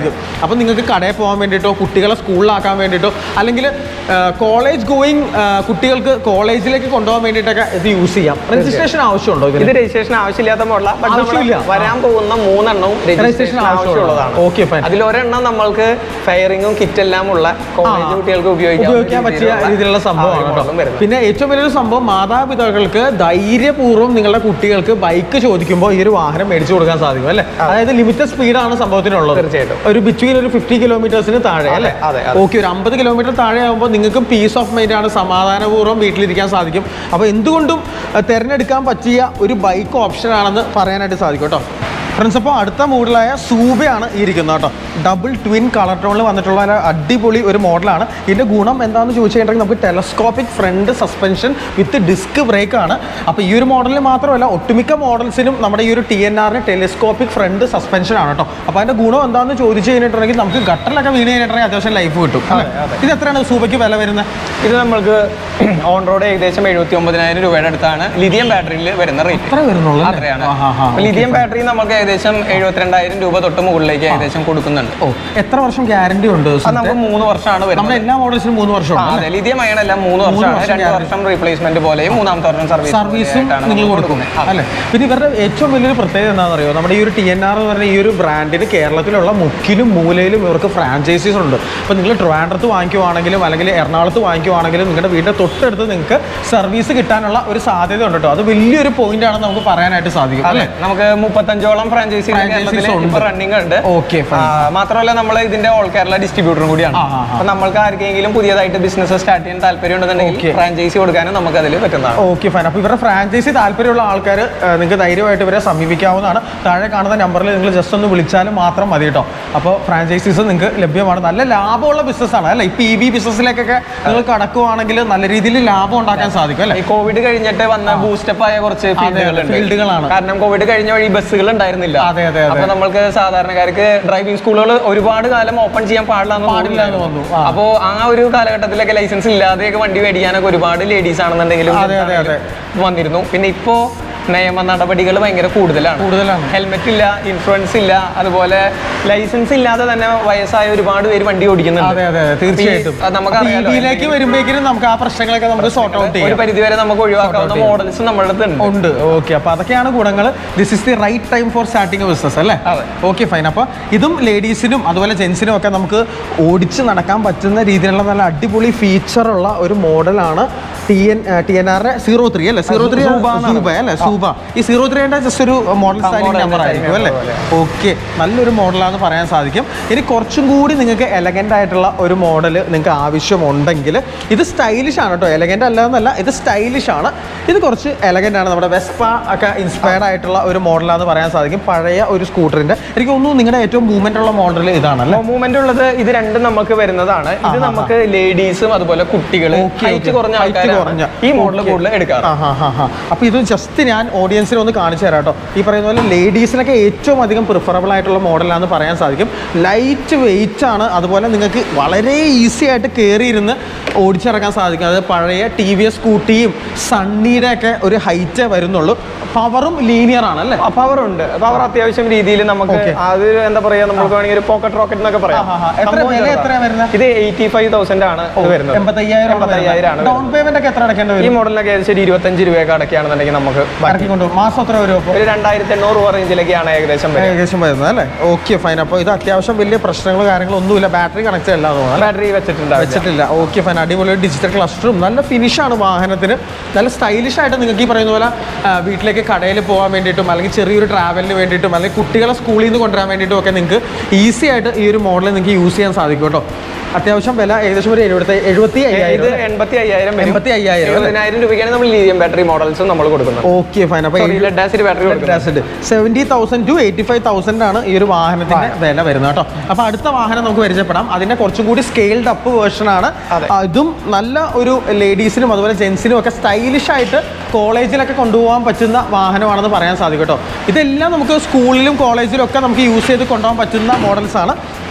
വരും അപ്പോൾ നിങ്ങൾക്ക് കടയിൽ പോകാൻ വേണ്ടിയിട്ടോ കുട്ടികളെ സ്കൂളിലാക്കാൻ വേണ്ടിയിട്ടോ അല്ലെങ്കിൽ കോളേജ് ഗോയിങ് കുട്ടികൾക്ക് കോളേജിലേക്ക് കൊണ്ടുപോകാൻ വേണ്ടിയിട്ടൊക്കെ ഇത് യൂസ് ചെയ്യാം രജിസ്ട്രേഷൻ ആവശ്യമുണ്ടോ ഇതിന് ഇത് രജിസ്ട്രേഷൻ ആവശ്യമില്ലാത്ത മോഡല ആവശ്യമില്ല. വരാൻ പോകുന്ന മൂന്നെണ്ണവും Registration രജിസ്ട്രേഷൻ ആവശ്യമുള്ളതാണ് Okay, fine. അതിലൊരെണ്ണം നമ്മൾക്ക് ഫയറിങ്ങും കിറ്റ് എല്ലാം ഉള്ള കോളേജ് കുട്ടികൾക്ക് ഉപയോഗിക്കാൻ ഉപയോഗിക്കാൻ പറ്റിയ രീതിയിലുള്ള സംഭവമാണ് കേട്ടോ പിന്നെ ഏറ്റവും വലിയൊരു സംഭവം മാതാപിതാക്കൾക്ക് ധൈര്യപൂർവ്വം നിങ്ങളുടെ കുട്ടികൾക്ക് ബൈക്ക് ചോദിക്കുമ്പോൾ ഈ ഒരു വാഹനം മേടിച്ചു കൊടുക്കാൻ സാധിക്കും അല്ലേ അതായത് ലിമിറ്റഡ് സ്പീഡാണ് സംഭവത്തിനുള്ളത് തീർച്ചയായിട്ടും. ഒരു ബിറ്റ്വീൻ ഒരു ഫിഫ്റ്റി കിലോമീറ്റേഴ്സിന് താഴെ അല്ലേ അതെ, അതെ. ഓക്കെ ഒരു അമ്പത് കിലോമീറ്റർ താഴെ ആകുമ്പോൾ നിങ്ങൾക്ക് പീസ് ഓഫ് മൈൻഡ് ആണ് സമാധാനപൂർവ്വം വീട്ടിലിരിക്കാൻ സാധിക്കും അപ്പോൾ എന്തുകൊണ്ടും അഹ്, തിരഞ്ഞെടുക്കാൻ പറ്റിയ ഒരു ബൈക്ക് ഓപ്ഷൻ ആണെന്ന് പറയാനായിട്ട് സാധിക്കും കേട്ടോ ഫ്രണ്ട്സ് അപ്പോൾ അടുത്ത മോഡലായ സൂബയാണ് ഈ ഇരിക്കുന്നത് കേട്ടോ ഡബിൾ ട്വിൻ കളർ ടോണിൽ വന്നിട്ടുള്ള ഒരു അടിപൊളി ഒരു മോഡലാണ് ഇതിൻ്റെ ഗുണം എന്താണെന്ന് ചോദിച്ചു കഴിഞ്ഞിട്ടുണ്ടെങ്കിൽ നമുക്ക് telescopic front suspension with disc brake ആണ് അപ്പോൾ ഈ ഒരു മോഡലിൽ മാത്രമല്ല ഒട്ടുമിക്ക മോഡൽസിനും നമ്മുടെ ഈ ഒരു ടി എൻ ആറിന് ടെലിസ്കോപ്പിക് ഫ്രണ്ട് സസ്പെൻഷൻ ആണ് കേട്ടോ അപ്പോൾ അതിൻ്റെ ഗുണം എന്താണെന്ന് ചോദിച്ചു കഴിഞ്ഞിട്ടുണ്ടെങ്കിൽ നമുക്ക് ഗട്ടറിലൊക്കെ വീണ് കഴിഞ്ഞിട്ടുണ്ടെങ്കിൽ അത്യാവശ്യം ലൈഫ് കിട്ടും അല്ലേ? ഇത് എത്രയാണ് സൂബയ്ക്ക് വില വരുന്നത് ഇത് നമ്മൾക്ക് ഓൺ റോഡ് ഏകദേശം എഴുപത്തി ഒമ്പതിനായിരം രൂപയുടെ അടുത്താണ് ലിഥിയം ബാറ്ററിയിൽ വരുന്ന റേറ്റ് എത്ര വരുന്നുള്ളൂ അല്ലേ? അത്രയാണ് ആഹാ, ഹാ. ലിഥിയം ബാറ്ററി നമുക്ക് ഏകദേശം എഴുപത്തിരണ്ടായിരം രൂപ തൊട്ട് മുകളിലേക്ക് ഏകദേശം കൊടുക്കുന്നുണ്ട് ഓ എത്ര വർഷം ഗ്യാരണ്ടി ഉണ്ട് അത് നമുക്ക് മൂന്ന് വർഷമാണ് നമ്മുടെ വരുന്നത് എല്ലാ മോഡൽസിനും മൂന്ന് വർഷം ആ, അതെ ലിഥിയം അയൺ എല്ലാം മൂന്ന് വർഷമാണ് വർഷം രണ്ട് വർഷം റീപ്ലേസ്മെന്റ് പോലെയും മൂന്നാമത്തെ വർഷം സർവീസ് സർവീസും നിങ്ങൾ കൊടുക്കും അല്ലേ പിന്നെ ഇവരുടെ ഏറ്റവും വലിയൊരു പ്രത്യേകത എന്താണെന്ന് അറിയോ നമ്മുടെ ഈ ഒരു ടി എൻ ആർ എന്ന് പറഞ്ഞ ഈ ഒരു ബ്രാൻഡിന് കേരളത്തിലുള്ള മുക്കിലും മൂലയിലും ഇവർക്ക് ഫ്രാഞ്ചൈസീസ് ഉണ്ട് അപ്പോൾ നിങ്ങൾ ട്രിവാൻഡ്രത്ത് വാങ്ങിക്കുവാണെങ്കിലും അല്ലെങ്കിൽ എറണാകുളത്ത് വാങ്ങിക്കുവാണെങ്കിലും നിങ്ങളുടെ വീടിൻ്റെ തൊട്ടടുത്ത് നിങ്ങൾക്ക് സർവീസ് കിട്ടാനുള്ള ഒരു സാധ്യത ഉണ്ട് കേട്ടോ അത് വലിയൊരു പോയിന്റ് ആണ് നമുക്ക് പറയാനായിട്ട് സാധിക്കും അതെ അല്ലേ നമുക്ക് മുപ്പത്തഞ്ചോളം ഫ്രാഞ്ചൈസി Franchises ഉണ്ട്. ഇപ്പൊ റണ്ണിംഗ് ഉണ്ട് ഓക്കെ ആ, മാത്രമല്ല നമ്മൾ ഇതിന്റെ ഓൾ കേരള ഡിസ്ട്രിബ്യൂട്ടറും കൂടിയാണ് ആ, ആ, ആ. അപ്പൊ നമ്മൾക്ക് ആർക്കെങ്കിലും പുതിയതായിട്ട് ബിസിനസ് സ്റ്റാർട്ട് ചെയ്യാൻ താല്പര്യം ഉണ്ടെന്നുണ്ടെങ്കിൽ Okay. ഫ്രാഞ്ചൈസി കൊടുക്കാനും നമുക്ക് അതിൽ പറ്റുന്നതാണ് ഓക്കെ ഫൈൻ അപ്പോൾ ഇവരുടെ ഫ്രാഞ്ചൈസി താല്പര്യമുള്ള ആൾക്കാർ നിങ്ങൾക്ക് ധൈര്യമായിട്ട് ഇവരെ സമീപിക്കാവുന്നതാണ് താഴെ കാണുന്ന നമ്പറിൽ നിങ്ങൾ ജസ്റ്റ് ഒന്ന് വിളിച്ചാലും മാത്രം മതി കേട്ടോ അപ്പോൾ ഫ്രാഞ്ചൈസീസ് നിങ്ങൾക്ക് ലഭ്യമാണ് നല്ല ലാഭമുള്ള ബിസിനസ്സാണ് അല്ലേ ഇപ്പോൾ ഇ ബി ബിസിനസ്സിലേക്കൊക്കെ നിങ്ങൾ കടക്കുവാണെങ്കിൽ നല്ല രീതിയിൽ ലാഭം ഉണ്ടാക്കാൻ സാധിക്കും അല്ലേ ഈ കോവിഡ് കഴിഞ്ഞിട്ട് വന്ന ബൂസ്റ്റപ്പ് ആയ കുറച്ച് ഫീൽഡുകളുണ്ട് ഫീൽഡുകളാണ് കാരണം കോവിഡ് കഴിഞ്ഞ വഴി ബസ്സുകൾ ഉണ്ടായിരുന്നില്ല അതെ, അതെ, അതെ. അപ്പൊ നമ്മൾക്ക് സാധാരണക്കാർക്ക് ഡ്രൈവിംഗ് സ്കൂളുകൾ ഒരുപാട് കാലം ഓപ്പൺ ചെയ്യാൻ പാടില്ല പാടില്ല എന്ന് വന്നു. ആ. അപ്പോ ആ ഒരു കാലഘട്ടത്തിലൊക്കെ ലൈസൻസ് ഇല്ലാതെയൊക്കെ വണ്ടി മേടിക്കാനൊക്കെ ഒരുപാട് ലേഡീസ് ആണെന്നുണ്ടെങ്കിലും അതെ, അതെ, അതെ. വന്നിരുന്നു പിന്നെ ഇപ്പോ നിയമ നടപടികൾ ഭയങ്കര കൂടുതലാണ് കൂടുതലാണ് ഹെൽമെറ്റ് ഇല്ല ഇൻഷുറൻസ് ഇല്ല അതുപോലെ ലൈസൻസ് ഇല്ലാതെ തന്നെ വയസ്സായ ഒരുപാട് പേര് വണ്ടി ഓടിക്കുന്നുണ്ട് അതെ അതെ അതെ, തീർച്ചയായിട്ടും ഈ, നമുക്ക് അറിയാലോ, ഇതിലേക്ക് വരുമ്പോഴേക്കും നമുക്ക് ആ പ്രശ്നങ്ങളൊക്കെ നമുക്ക് സോർട്ട് ഔട്ട് ഒരു ചെയ്യാം പരിധി വരെ നമുക്ക് ഒഴിവാക്കാവുന്ന മോഡൽസ് നമ്മുടെ അടുത്ത് ഉണ്ട് ഉണ്ട് ഓക്കെ അപ്പോൾ അതൊക്കെയാണ് ഗുണങ്ങൾ this is the right time for starting business അല്ലേ അതെ. ഓക്കെ ഫൈൻ അപ്പോൾ ഇതും ലേഡീസിനും അതുപോലെ ജെൻസിനും ഒക്കെ നമുക്ക് ഓടിച്ച് നടക്കാൻ പറ്റുന്ന രീതിയിലുള്ള നല്ല അടിപൊളി ഫീച്ചറുള്ള ഒരു മോഡലാണ് ടി എൻ ടി എൻ ആറിന്റെ സീറോ ത്രീ അല്ലേ സീറോ ത്രീ സൂബ എന്നാണ് സൂബ അല്ലേ സൂബ ഈ സീറോ ത്രീയുടെ ജസ്റ്റ് ഒരു മോഡൽ ആ, സ്റ്റൈലിംഗ് model നമ്പർ styling ആയിരിക്കും അല്ലേ number ഓക്കെ നല്ലൊരു മോഡലാണെന്ന് പറയാൻ സാധിക്കും ഇനി കുറച്ചും കൂടി നിങ്ങൾക്ക് എലഗൻ്റ് ആയിട്ടുള്ള ഒരു മോഡൽ നിങ്ങൾക്ക് ആവശ്യമുണ്ടെങ്കിൽ ഇത് സ്റ്റൈലിഷ് ആണ് കേട്ടോ എലഗൻ്റ് അല്ല എന്നല്ല ഇത് സ്റ്റൈലിഷ് ആണ് ഇത് കുറച്ച് എലഗൻ്റ് ആണ് നമ്മുടെ വെസ്പ ഒക്കെ ഇൻസ്പയർഡ് ആയിട്ടുള്ള ഒരു മോഡലാണെന്ന് പറയാൻ സാധിക്കും പഴയ ഒരു സ്കൂട്ടറിൻ്റെ എനിക്ക് തോന്നുന്നു നിങ്ങളുടെ ഏറ്റവും മൂവ്മെൻ്റ് ഉള്ള മോഡൽ ഇതാണല്ലേ മൂവ്മെന്റ് ഉള്ളത് ഇത് രണ്ടും നമുക്ക് വരുന്നതാണ് ഇത് നമുക്ക് ലേഡീസും അതുപോലെ കുട്ടികൾ Okay, ഹൈറ്റ് okay. കുറഞ്ഞ Height ആൾക്കാരാണ് കുറഞ്ഞ. ഈ മോഡൽ Okay. കൂടുതൽ എടുക്കാറ് ആ ഹാ ഹാ ഹാ അപ്പോൾ ഇത് ജസ്റ്റ് ഞാൻ ഓഡിയൻസിനെ ഒന്ന് കാണിച്ചു തരാം കേട്ടോ ഈ പറയുന്ന പോലെ ലേഡീസിനൊക്കെ ഏറ്റവും അധികം പ്രിഫറബിൾ ആയിട്ടുള്ള മോഡലാണെന്ന് പറയാൻ സാധിക്കും ലൈറ്റ് വെയിറ്റ് ആണ് അതുപോലെ നിങ്ങൾക്ക് വളരെ ഈസി ആയിട്ട് കയറി ഇരുന്ന് ഓടിച്ചിറക്കാൻ സാധിക്കും അത് പഴയ ടി വി എസ് സ്കൂട്ടിയും സണ്ണിയുടെ ഒക്കെ ഒരു ഹൈറ്റേ വരുന്നുള്ളൂ പവറും ലീനിയർ ആണ് അല്ലേ പവർ ഉണ്ട് പവർ അത്യാവശ്യം രീതിയിൽ നമുക്ക് Okay. അത് എന്താ പറയാ നമുക്ക് വേണമെങ്കിൽ ഒരു പോക്കറ്റ് റോക്കറ്റ് എന്നൊക്കെ പറയാം ആ, ആ, ആ. എത്ര സംഭവം വില ചെറുതാണ്. എത്രയാ വരുന്നത്? ഇത് എയ്റ്റി ഫൈവ് തൗസൻഡ് ആണ് ഇത് വരുന്നത് എൺപത്തയ്യായിരം എൺപത്തയ്യായിരം ആണ് ഡൗൺ വരുന്നത്. പേയ്മെന്റ് ഒക്കെ എത്ര അടയ്ക്കേണ്ടി ഈ വരും മോഡലിനൊക്കെ ഏകദേശം ഒരു ഇരുപത്തഞ്ച് രൂപയൊക്കെ അടക്കുകയാണെന്നുണ്ടെങ്കിൽ നമുക്ക് ബാക്കി ഇറക്കി കൊണ്ടുപോകും മാസം എത്ര വരും അപ്പോൾ ഒരു രണ്ടായിരത്തി എണ്ണൂറ് രൂപ റേഞ്ചിലേക്കാണ് ഏകദേശം വരിക. ഏകദേശം വരുന്നത് അല്ലേ ഓക്കെ ഫൈൻ അപ്പോൾ ഇത് അത്യാവശ്യം വലിയ പ്രശ്നങ്ങളോ കാര്യങ്ങളോ ഒന്നുമില്ല ബാറ്ററി കണക്ട് അല്ല തോന്നുന്നു അല്ലേ? ബാറ്ററി വെച്ചിട്ടുണ്ട് വെച്ചിട്ടില്ല ഓക്കെ ഫൈൻ അടിപൊളി ഡിജിറ്റൽ ക്ലസ്റ്ററും നല്ല ഫിനിഷാണ് വാഹനത്തിന് നല്ല സ്റ്റൈലിഷ് ആയിട്ട് നിങ്ങൾക്ക് ഈ പറയുന്ന പോലെ ആ, വീട്ടിലേക്ക് കടയിൽ പോകാൻ വേണ്ടിയിട്ടും അല്ലെങ്കിൽ ചെറിയൊരു ട്രാവലിന് വേണ്ടിയിട്ടും അല്ലെങ്കിൽ കുട്ടികളെ സ്കൂളിൽ നിന്ന് കൊണ്ടുവരാൻ വേണ്ടിയിട്ടും ഒക്കെ നിങ്ങൾക്ക് ഈസി ആയിട്ട് ഈ ഒരു മോഡൽ നിങ്ങൾക്ക് യൂസ് ചെയ്യാൻ സാധിക്കും കേട്ടോ അത്യാവശ്യം വില ഏകദേശം ഒരു എഴുപത്തി എഴുപത്തി ഇത് അയ്യായിരം എൺപത്തി അയ്യായിരം വരും. എൺപത്തി അയ്യായിരം അല്ലേ? എഴുപതിനായിരം രൂപയ്ക്കാണ് നമ്മൾ ലീഥിയം ബാറ്ററി മോഡൽസും നമ്മൾ കൊടുക്കുന്നത് ഓക്കെ ഫൈൻ അപ്പോൾ ലെഡ് ആസിഡ് ബാറ്ററി കൊടുക്കുന്നത് seventy thousand to eighty five thousand ആണ് ഈ ഒരു വാഹനത്തിന്റെ വില വരുന്നത് കേട്ടോ അപ്പൊ അടുത്ത വാഹനം നമുക്ക് പരിചയപ്പെടാം അതിന്റെ കുറച്ചും കൂടി സ്കെയിൽഡ് അപ്പ് വേർഷൻ ആണ് അതെ. ആ, ഇതും നല്ല ഒരു ലേഡീസിനും അതുപോലെ ജെൻസിനും ഒക്കെ സ്റ്റൈലിഷ് ആയിട്ട് കോളേജിലൊക്കെ കൊണ്ടുപോകാൻ പറ്റുന്ന വാഹനമാണെന്ന് പറയാൻ സാധിക്കും കേട്ടോ ഇതെല്ലാം നമുക്ക് സ്കൂളിലും കോളേജിലും ഒക്കെ നമുക്ക് യൂസ് ചെയ്ത് കൊണ്ടുപോകാൻ പറ്റുന്ന മോഡൽസ് ആണ്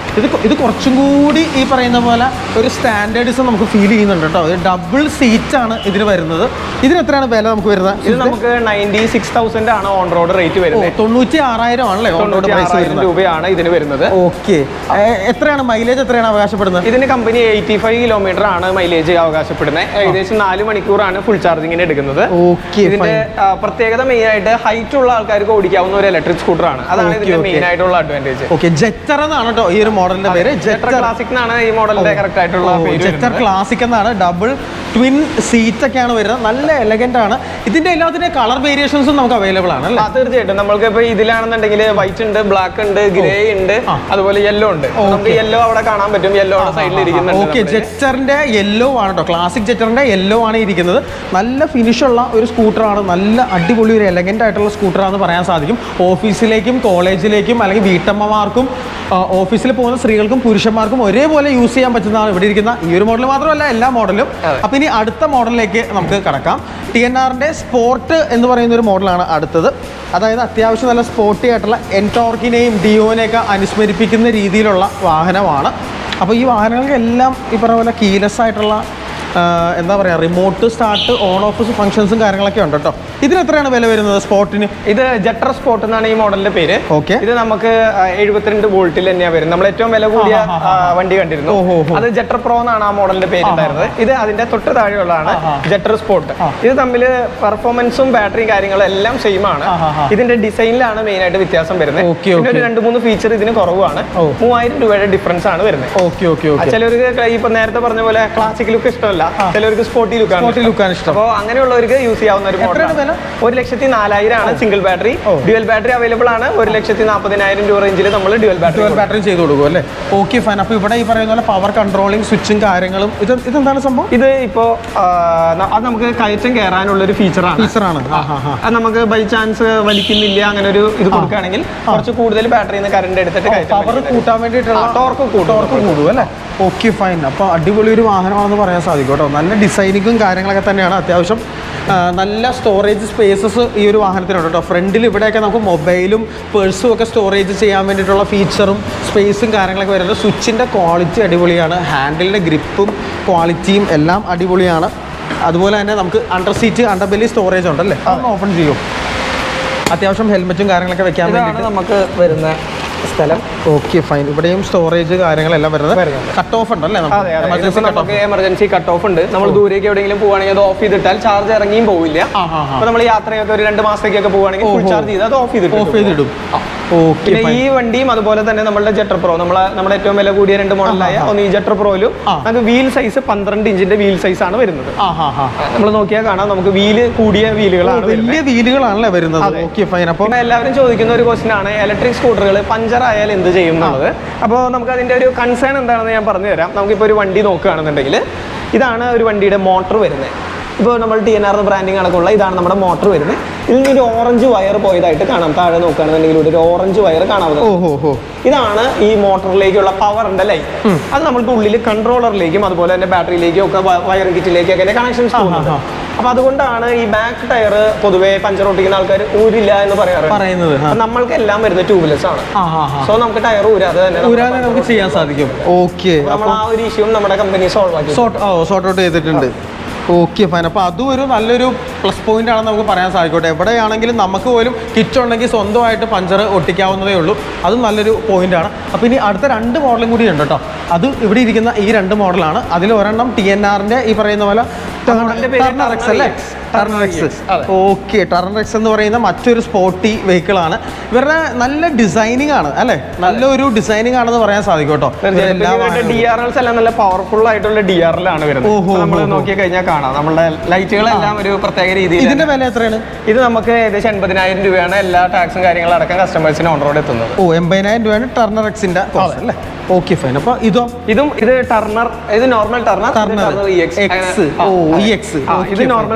ഇത് കൊ- ഇത് കുറച്ചും കൂടി ഈ പറയുന്ന പോലെ ഒരു സ്റ്റാൻഡേർഡിസം നമുക്ക് ഫീൽ ചെയ്യുന്നുണ്ട് കേട്ടോ ഇത് ഡബിൾ സീറ്റാണ് ഇതിന് വരുന്നത് ഇതിന് എത്രയാണ് വില നമുക്ക് വരുന്നത് ഇത് നമുക്ക് നയൻറ്റി സിക്സ് തൗസൻഡ് ആണ് ഓൺ റോഡ് റേറ്റ് ഓ, വരുന്നത് തൊണ്ണൂറ്റി ആറായിരം ആണല്ലേ ഓൺ റോഡ് തൊണ്ണൂറ്റി പ്രൈസ് ആറായിരം വരുന്നത് രൂപയാണ് ഇതിന് വരുന്നത് ഓക്കെ എത്രയാണ് മൈലേജ് എത്രയാണ് അവകാശപ്പെടുന്നത് ഇതിന് കമ്പനി എയ്റ്റി ഫൈവ് കിലോമീറ്റർ ആണ് മൈലേജ് അവകാശപ്പെടുന്നത് ഏകദേശം നാല് മണിക്കൂറാണ് ഫുൾ ചാർജിങ്ങിന് എടുക്കുന്നത് ഓക്കെ ഇതിന്റെ ആ, പ്രത്യേകത മെയിൻ ആയിട്ട് ഹൈറ്റ് ഉള്ള ആൾക്കാർക്ക് ഓടിക്കാവുന്ന ഒരു ഇലക്ട്രിക് സ്കൂട്ടർ ആണ് അതാണ് Okay, ഇതിന്റെ okay. മെയിൻ ആയിട്ടുള്ള അഡ്വാൻറ്റേജ് ഓക്കെ ജെറ്റർ എന്നാണ് കേട്ടോ ഈ ഒരു മോഡലിന്റെ പേര് ജെറ്റർ ജെറ്റർ ക്ലാസിക് എന്നാണ് ഈ മോഡലിന്റെ കറക്റ്റ് ആയിട്ടുള്ള പേര് ജെറ്റർ വരുന്നത്. ക്ലാസിക് എന്നാണ് ഡബിൾ ട്വിൻ സീറ്റ് ഒക്കെയാണ് വരുന്നത് നല്ല എലഗന്റ് ആണ് ഇതിന്റെ എല്ലാത്തിന്റെ കളർ വേരിയേഷൻസും നമുക്ക് അവൈലബിൾ ആണ് അല്ലേ ആ തീർച്ചയായിട്ടും നമ്മൾക്ക് ഇപ്പൊ ഇതിലാണെന്നുണ്ടെങ്കിൽ വൈറ്റ് ഉണ്ട് ബ്ലാക്ക് ഉണ്ട് ഗ്രേ ഉണ്ട് ആ. അതുപോലെ യെല്ലോ ഉണ്ട് നമുക്ക് യെല്ലോ അവിടെ കാണാൻ പറ്റും യെല്ലോ സൈഡിൽ ഇരിക്കുന്നുണ്ട് ഓക്കെ നമ്മുടെ. ജെറ്ററിന്റെ യെല്ലോ ആണ് കേട്ടോ ക്ലാസിക് ജെറ്ററിന്റെ യെല്ലോ ആണ് ഇരിക്കുന്നത് നല്ല ഫിനിഷ് ഉള്ള ഒരു സ്കൂട്ടറാണ് നല്ല അടിപൊളി ഒരു എലഗന്റ് ആയിട്ടുള്ള സ്കൂട്ടറാണെന്ന് പറയാൻ സാധിക്കും ഓഫീസിലേക്കും കോളേജിലേക്കും അല്ലെങ്കിൽ വീട്ടമ്മമാർക്കും ആ, ഓഫീസിൽ പോകുന്ന സ്ത്രീകൾക്കും പുരുഷന്മാർക്കും ഒരേപോലെ യൂസ് ചെയ്യാൻ പറ്റുന്നതാണ് ഇവിടെ ഇരിക്കുന്ന ഈ ഒരു മോഡൽ മാത്രമല്ല എല്ലാ മോഡലും അതെ. അപ്പൊ ഇനി അടുത്ത മോഡലിലേക്ക് നമുക്ക് കടക്കാം ടി എൻ ആറിന്റെ സ്പോർട്ട് എന്ന് പറയുന്ന ഒരു മോഡലാണ് അടുത്തത് അതായത് അത്യാവശ്യം നല്ല സ്പോർട്ടി ആയിട്ടുള്ള എൻടോർക്കിനെയും ഡിയോനെയൊക്കെ അനുസ്മരിപ്പിക്കുന്ന രീതിയിലുള്ള വാഹനമാണ് അപ്പോൾ ഈ വാഹനങ്ങൾക്കെല്ലാം ഈ പറഞ്ഞ പോലെ കീലെസ് ആയിട്ടുള്ള ആ, എന്താ പറയുക റിമോട്ട് സ്റ്റാർട്ട് ഓൺ ഓഫ് ഫംഗ്ഷൻസും കാര്യങ്ങളൊക്കെ ഉണ്ട് കേട്ടോ ഇതിന് എത്രയാണ് വില വരുന്നത് സ്പോർട്ടിന് ഇത് ജെറ്റർ സ്പോർട്ട് എന്നാണ് ഈ മോഡലിന്റെ പേര് ഓക്കെ ഇത് നമുക്ക് ആ, എഴുപത്തിരണ്ട് വോൾട്ടിൽ തന്നെയാണ് വരുന്നത് നമ്മൾ ഏറ്റവും വില കൂടിയ ആ, ആ, ആ, വണ്ടി കണ്ടിരുന്നു ഓഹോ, ഓഹോ. അത് ജെറ്റർ പ്രോ എന്നാണ് ആ മോഡലിന്റെ പേര് ഉണ്ടായിരുന്നത് ഇത് അതിന്റെ തൊട്ട് താഴെയുള്ളതാണ് ആ, ആ. ജെറ്റർ സ്പോർട്ട് ആ. ഇത് തമ്മിൽ പെർഫോമൻസും ബാറ്ററിയും കാര്യങ്ങളും എല്ലാം സെയിം ആണ് ആ, ആ, ആ. ഇതിന്റെ ഡിസൈനിലാണ് മെയിൻ ആയിട്ട് വ്യത്യാസം വരുന്നത് ഓക്കെ, പിന്നെ ഒരു ഓക്കെ. രണ്ട് മൂന്ന് ഫീച്ചർ ഇതിന് കുറവാണ് ഓ. മൂവായിരം രൂപയുടെ ഡിഫറൻസ് ആണ് വരുന്നത് ഓക്കെ ഓക്കെ ആ, ഓക്കെ ചിലവർക്ക് ഇപ്പൊ നേരത്തെ പറഞ്ഞ പോലെ ക്ലാസിക് ലുക്ക് ഇഷ്ടമല്ല ചിലവർക്ക് സ്പോർട്ടി ലുക്കാണ് Sporty look ആണ് ഇഷ്ടം. അപ്പോൾ അങ്ങനെയുള്ളവർക്ക് യൂസ് ചെയ്യാവുന്ന ഒരു എത്രയാണ് മോഡലാണ് വില? ഒരു ലക്ഷത്തി നാലായിരം ആണ് സിംഗിൾ ബാറ്ററി ഓ. ഡ്യുവൽ ബാറ്ററി അവൈലബിൾ ആണ് ഒരു ലക്ഷത്തി നാൽപ്പതിനായിരം രൂപ റേഞ്ചിൽ നമ്മൾ ഡ്യുവൽ ബാറ്ററി ട്വൽവ് ബാറ്ററി ചെയ്ത് കൊടുക്കും അല്ലേ ഓക്കെ ഫൈൻ അപ്പോൾ ഇവിടെ ഈ പറയുന്ന പോലെ പവർ കൺട്രോളിങ് സ്വിച്ചും കാര്യങ്ങളും ഇത് ഇതെന്താണ് സംഭവം ഇത് ഇപ്പോ ആ, ന- അത് നമുക്ക് കയറ്റം കയറാനുള്ള ഒരു ഫീച്ചറാണ് ഫീച്ചറാണ് ആ ഹാ ഹാ അത് നമുക്ക് ബൈ ചാൻസ് വലിക്കുന്നില്ല അങ്ങനെ ഒരു ഇത് കൊടുക്കുകയാണെങ്കിൽ കുറച്ച് കൂടുതൽ ബാറ്ററിയിൽ നിന്ന് കറണ്ട് എടുത്തിട്ട് കയറ്റാൻ പവർ പറ്റും. കൂട്ടാൻ വേണ്ടിയിട്ടുള്ള ആ, torque കൂടും. ടോർക്ക് കൂടും അല്ലേ ഓക്കെ ഫൈൻ അപ്പോൾ അടിപൊളി ഒരു വാഹനമാണെന്ന് പറയാൻ സാധിക്കും കേട്ടോ നല്ല ഡിസൈനിങ്ങും കാര്യങ്ങളൊക്കെ തന്നെയാണ് അത്യാവശ്യം ആ, നല്ല സ്റ്റോറേജ് സ്പേസസ് ഈ ഒരു വാഹനത്തിനുണ്ട് കേട്ടോ ഫ്രണ്ടിൽ ഇവിടെയൊക്കെ നമുക്ക് മൊബൈലും പേഴ്സും ഒക്കെ സ്റ്റോറേജ് ചെയ്യാൻ വേണ്ടിയിട്ടുള്ള ഫീച്ചറും സ്പേസും കാര്യങ്ങളൊക്കെ വരുന്നത് സ്വിച്ചിൻ്റെ ക്വാളിറ്റി അടിപൊളിയാണ് ഹാൻഡിലിൻ്റെ ഗ്രിപ്പും ക്വാളിറ്റിയും എല്ലാം അടിപൊളിയാണ് അതുപോലെ തന്നെ നമുക്ക് under seat under belly storage ഉണ്ടല്ലേ അതൊന്ന് ഓപ്പൺ ചെയ്യും അത്യാവശ്യം ഹെൽമെറ്റും കാര്യങ്ങളൊക്കെ വെക്കാൻ ഇതാണ് വേണ്ടിയിട്ട് നമുക്ക് വരുന്ന സ്ഥലം ഓക്കെ ഫൈൻ ഇവിടെയും സ്റ്റോറേജ് കാര്യങ്ങളെല്ലാം വരുന്നത് വരുന്നുണ്ട്. കട്ട് ഓഫ് ഉണ്ടല്ലേ അതെ അതെ എമർജൻസി ഇതിപ്പോ കട്ട് നമുക്ക് എമർജൻസി കട്ട് ഓഫ് ഉണ്ട് നമ്മൾ ദൂരേക്ക് എവിടെയെങ്കിലും പോവുകയാണെങ്കിൽ അത് ഓഫ് ചെയ്തിട്ടാൽ ചാർജ് ഇറങ്ങിയും പോവില്ല ആ, ആ, ആ. അപ്പൊ നമ്മൾ യാത്രയൊക്കെ ഒരു രണ്ട് മാസത്തേക്കൊക്കെ പോവുകയാണെങ്കിൽ ഫുൾ ഓഹോ. ചാർജ് ചെയ്ത് അത് ഓഫ് ചെയ്തിട്ട് ഓഫ് ചെയ്തിടും ഓക്കെ പിന്നെ ഈ വണ്ടിയും അതുപോലെ തന്നെ നമ്മുടെ ജെറ്റർ പ്രോ നമ്മളെ നമ്മുടെ ഏറ്റവും വില കൂടിയ രണ്ട് മോഡലായ ഒന്ന് ഈ ജെറ്റർ പ്രോയിലും ആ. നമുക്ക് വീൽ സൈസ് പന്ത്രണ്ട് ഇഞ്ചിന്റെ വീൽ സൈസ് ആണ് വരുന്നത് ആ ഹാ ഹാ നമ്മൾ നോക്കിയാൽ കാണാം നമുക്ക് വീല് കൂടിയ വീലുകളാണ് വരുന്നത് വലിയ വീലുകളാണല്ലേ വരുന്നത് അതെ. ഓക്കെ ഫൈൻ അപ്പോൾ പിന്നെ എല്ലാവരും ചോദിക്കുന്ന ഒരു ക്വസ്റ്റൻ ആണ് ഇലക്ട്രിക് സ്കൂട്ടറുകൾ പഞ്ചർ ആയാൽ എന്ത് ചെയ്യും എന്നുള്ളത് അപ്പോൾ നമുക്ക് അതിന്റെ ഒരു കൺസേൺ എന്താണെന്ന് ഞാൻ പറഞ്ഞു തരാം നമുക്കിപ്പോൾ ഒരു വണ്ടി നോക്കുകയാണെന്നുണ്ടെങ്കിൽ ഇതാണ് ഒരു വണ്ടിയുടെ മോട്ടർ വരുന്നത് ഇപ്പോൾ നമ്മൾ ടി എൻ ആർ ബ്രാൻഡിങ് കണക്കുള്ള ഇതാണ് നമ്മുടെ മോട്ടർ വരുന്നത് ഇതിൽ നിന്ന് ഒരു ഓറഞ്ച് വയർ പോയതായിട്ട് കാണാം താഴെ നോക്കുകയാണെന്നുണ്ടെങ്കിൽ ഇവിടെ ഒരു ഓറഞ്ച് വയർ കാണാവുന്നത് ഓഹോ ഹോ ഇതാണ് ഈ മോട്ടറിലേക്കുള്ള പവറിന്റെ ലൈൻ അത് നമ്മൾക്ക് ഉള്ളിൽ കൺട്രോളറിലേക്കും അതുപോലെ തന്നെ ബാറ്ററിയിലേക്കും ഒക്കെ വയർ കിറ്റിലേക്കൊക്കെ കണക്ഷൻസ് പോകുന്നത് ആ. അപ്പൊ അതുകൊണ്ടാണ് ഈ ബാക്ക് ടയർ പൊതുവെ പഞ്ചർ ഒട്ടിക്കുന്ന ആൾക്കാർ ഊരില്ല എന്ന് പറയാറുണ്ട് പറയുന്നത് ആ. അപ്പൊ നമ്മൾക്ക് എല്ലാം വരുന്നത് ട്യൂബ്ലെസ് ആണ് ആ ഹാ ഹാ സോ നമുക്ക് ടയർ ഊരാതെ തന്നെ നമ്മുടെ ഊരാതെ നമുക്ക് ചെയ്യാൻ സാധിക്കും ഓക്കെ നമ്മൾ ആ ഒരു ഇഷ്യൂ നമ്മുടെ കമ്പനി സോൾവ് ആക്കി സോർട്ട് ഓ സോർട്ട് ഔട്ട് ചെയ്തിട്ടുണ്ട് ഓക്കെ ഫൈൻ അപ്പോൾ അതും ഒരു നല്ലൊരു പ്ലസ് പോയിന്റ് ആണെന്ന് നമുക്ക് പറയാൻ സാധിക്കട്ടെ എവിടെയാണെങ്കിലും നമുക്ക് പോലും കിറ്റ് ഉണ്ടെങ്കിൽ സ്വന്തമായിട്ട് പഞ്ചർ ഒട്ടിക്കാവുന്നതേ ഉള്ളൂ അതും നല്ലൊരു പോയിന്റ് ആണ് അപ്പോൾ ഇനി അടുത്ത രണ്ട് മോഡലും കൂടി ഉണ്ട് കേട്ടോ അത് ഇവിടെ ഇരിക്കുന്ന ഈ രണ്ട് മോഡലാണ് അതിൽ ഒരെണ്ണം ടി എൻ ആറിൻ്റെ ഈ പറയുന്ന പോലെ മോഡലിന്റെ പേര് ടർണർ എക്സ് അല്ലേ ടർണർ എക്സ് അതെ. ഓക്കെ ടർണർ എക്സ് എന്ന് പറയുന്ന മറ്റൊരു സ്പോർട്ടി വെഹിക്കിൾ ആണ് ഇവരുടെ നല്ല ഡിസൈനിങ് ആണ് അല്ലേ നല്ലൊരു ഡിസൈനിങ് ആണെന്ന് പറയാൻ സാധിക്കും കേട്ടോ ഇവരുടെ എല്ലാ വാഹനങ്ങളും. ഡി ആർ എൽസ് എല്ലാം നല്ല പവർഫുൾ ആയിട്ടുള്ള ഡി ആർ എൽ ആണ് വരുന്നത് ഓഹോ, നമ്മൾ ഓഹോ. നോക്കി കഴിഞ്ഞാൽ കാണാം നമ്മുടെ ലൈറ്റുകളെല്ലാം ഒരു പ്രത്യേക രീതിയിൽ ഇതിന്റെ വില എത്രയാണ് ഇത് നമുക്ക് ഏകദേശം എൺപതിനായിരം രൂപയാണ് എല്ലാ ടാക്സും കാര്യങ്ങളും അടക്കം കസ്റ്റമേഴ്സിന് ഓൺ റോഡ് എത്തുന്നത് ഓ എൺപതിനായിരം രൂപയാണ് ടർണർ എക്സിന്റെ കോസ്റ്റ് അല്ലേ ഓക്കെ ഫൈൻ അപ്പോൾ ഇതോ ഇതും ഇത് ടർണർ ഇത് normal Turner Turner E X X ഓ ഇ എക്സ് ഇത് നോർമൽ ടർണർ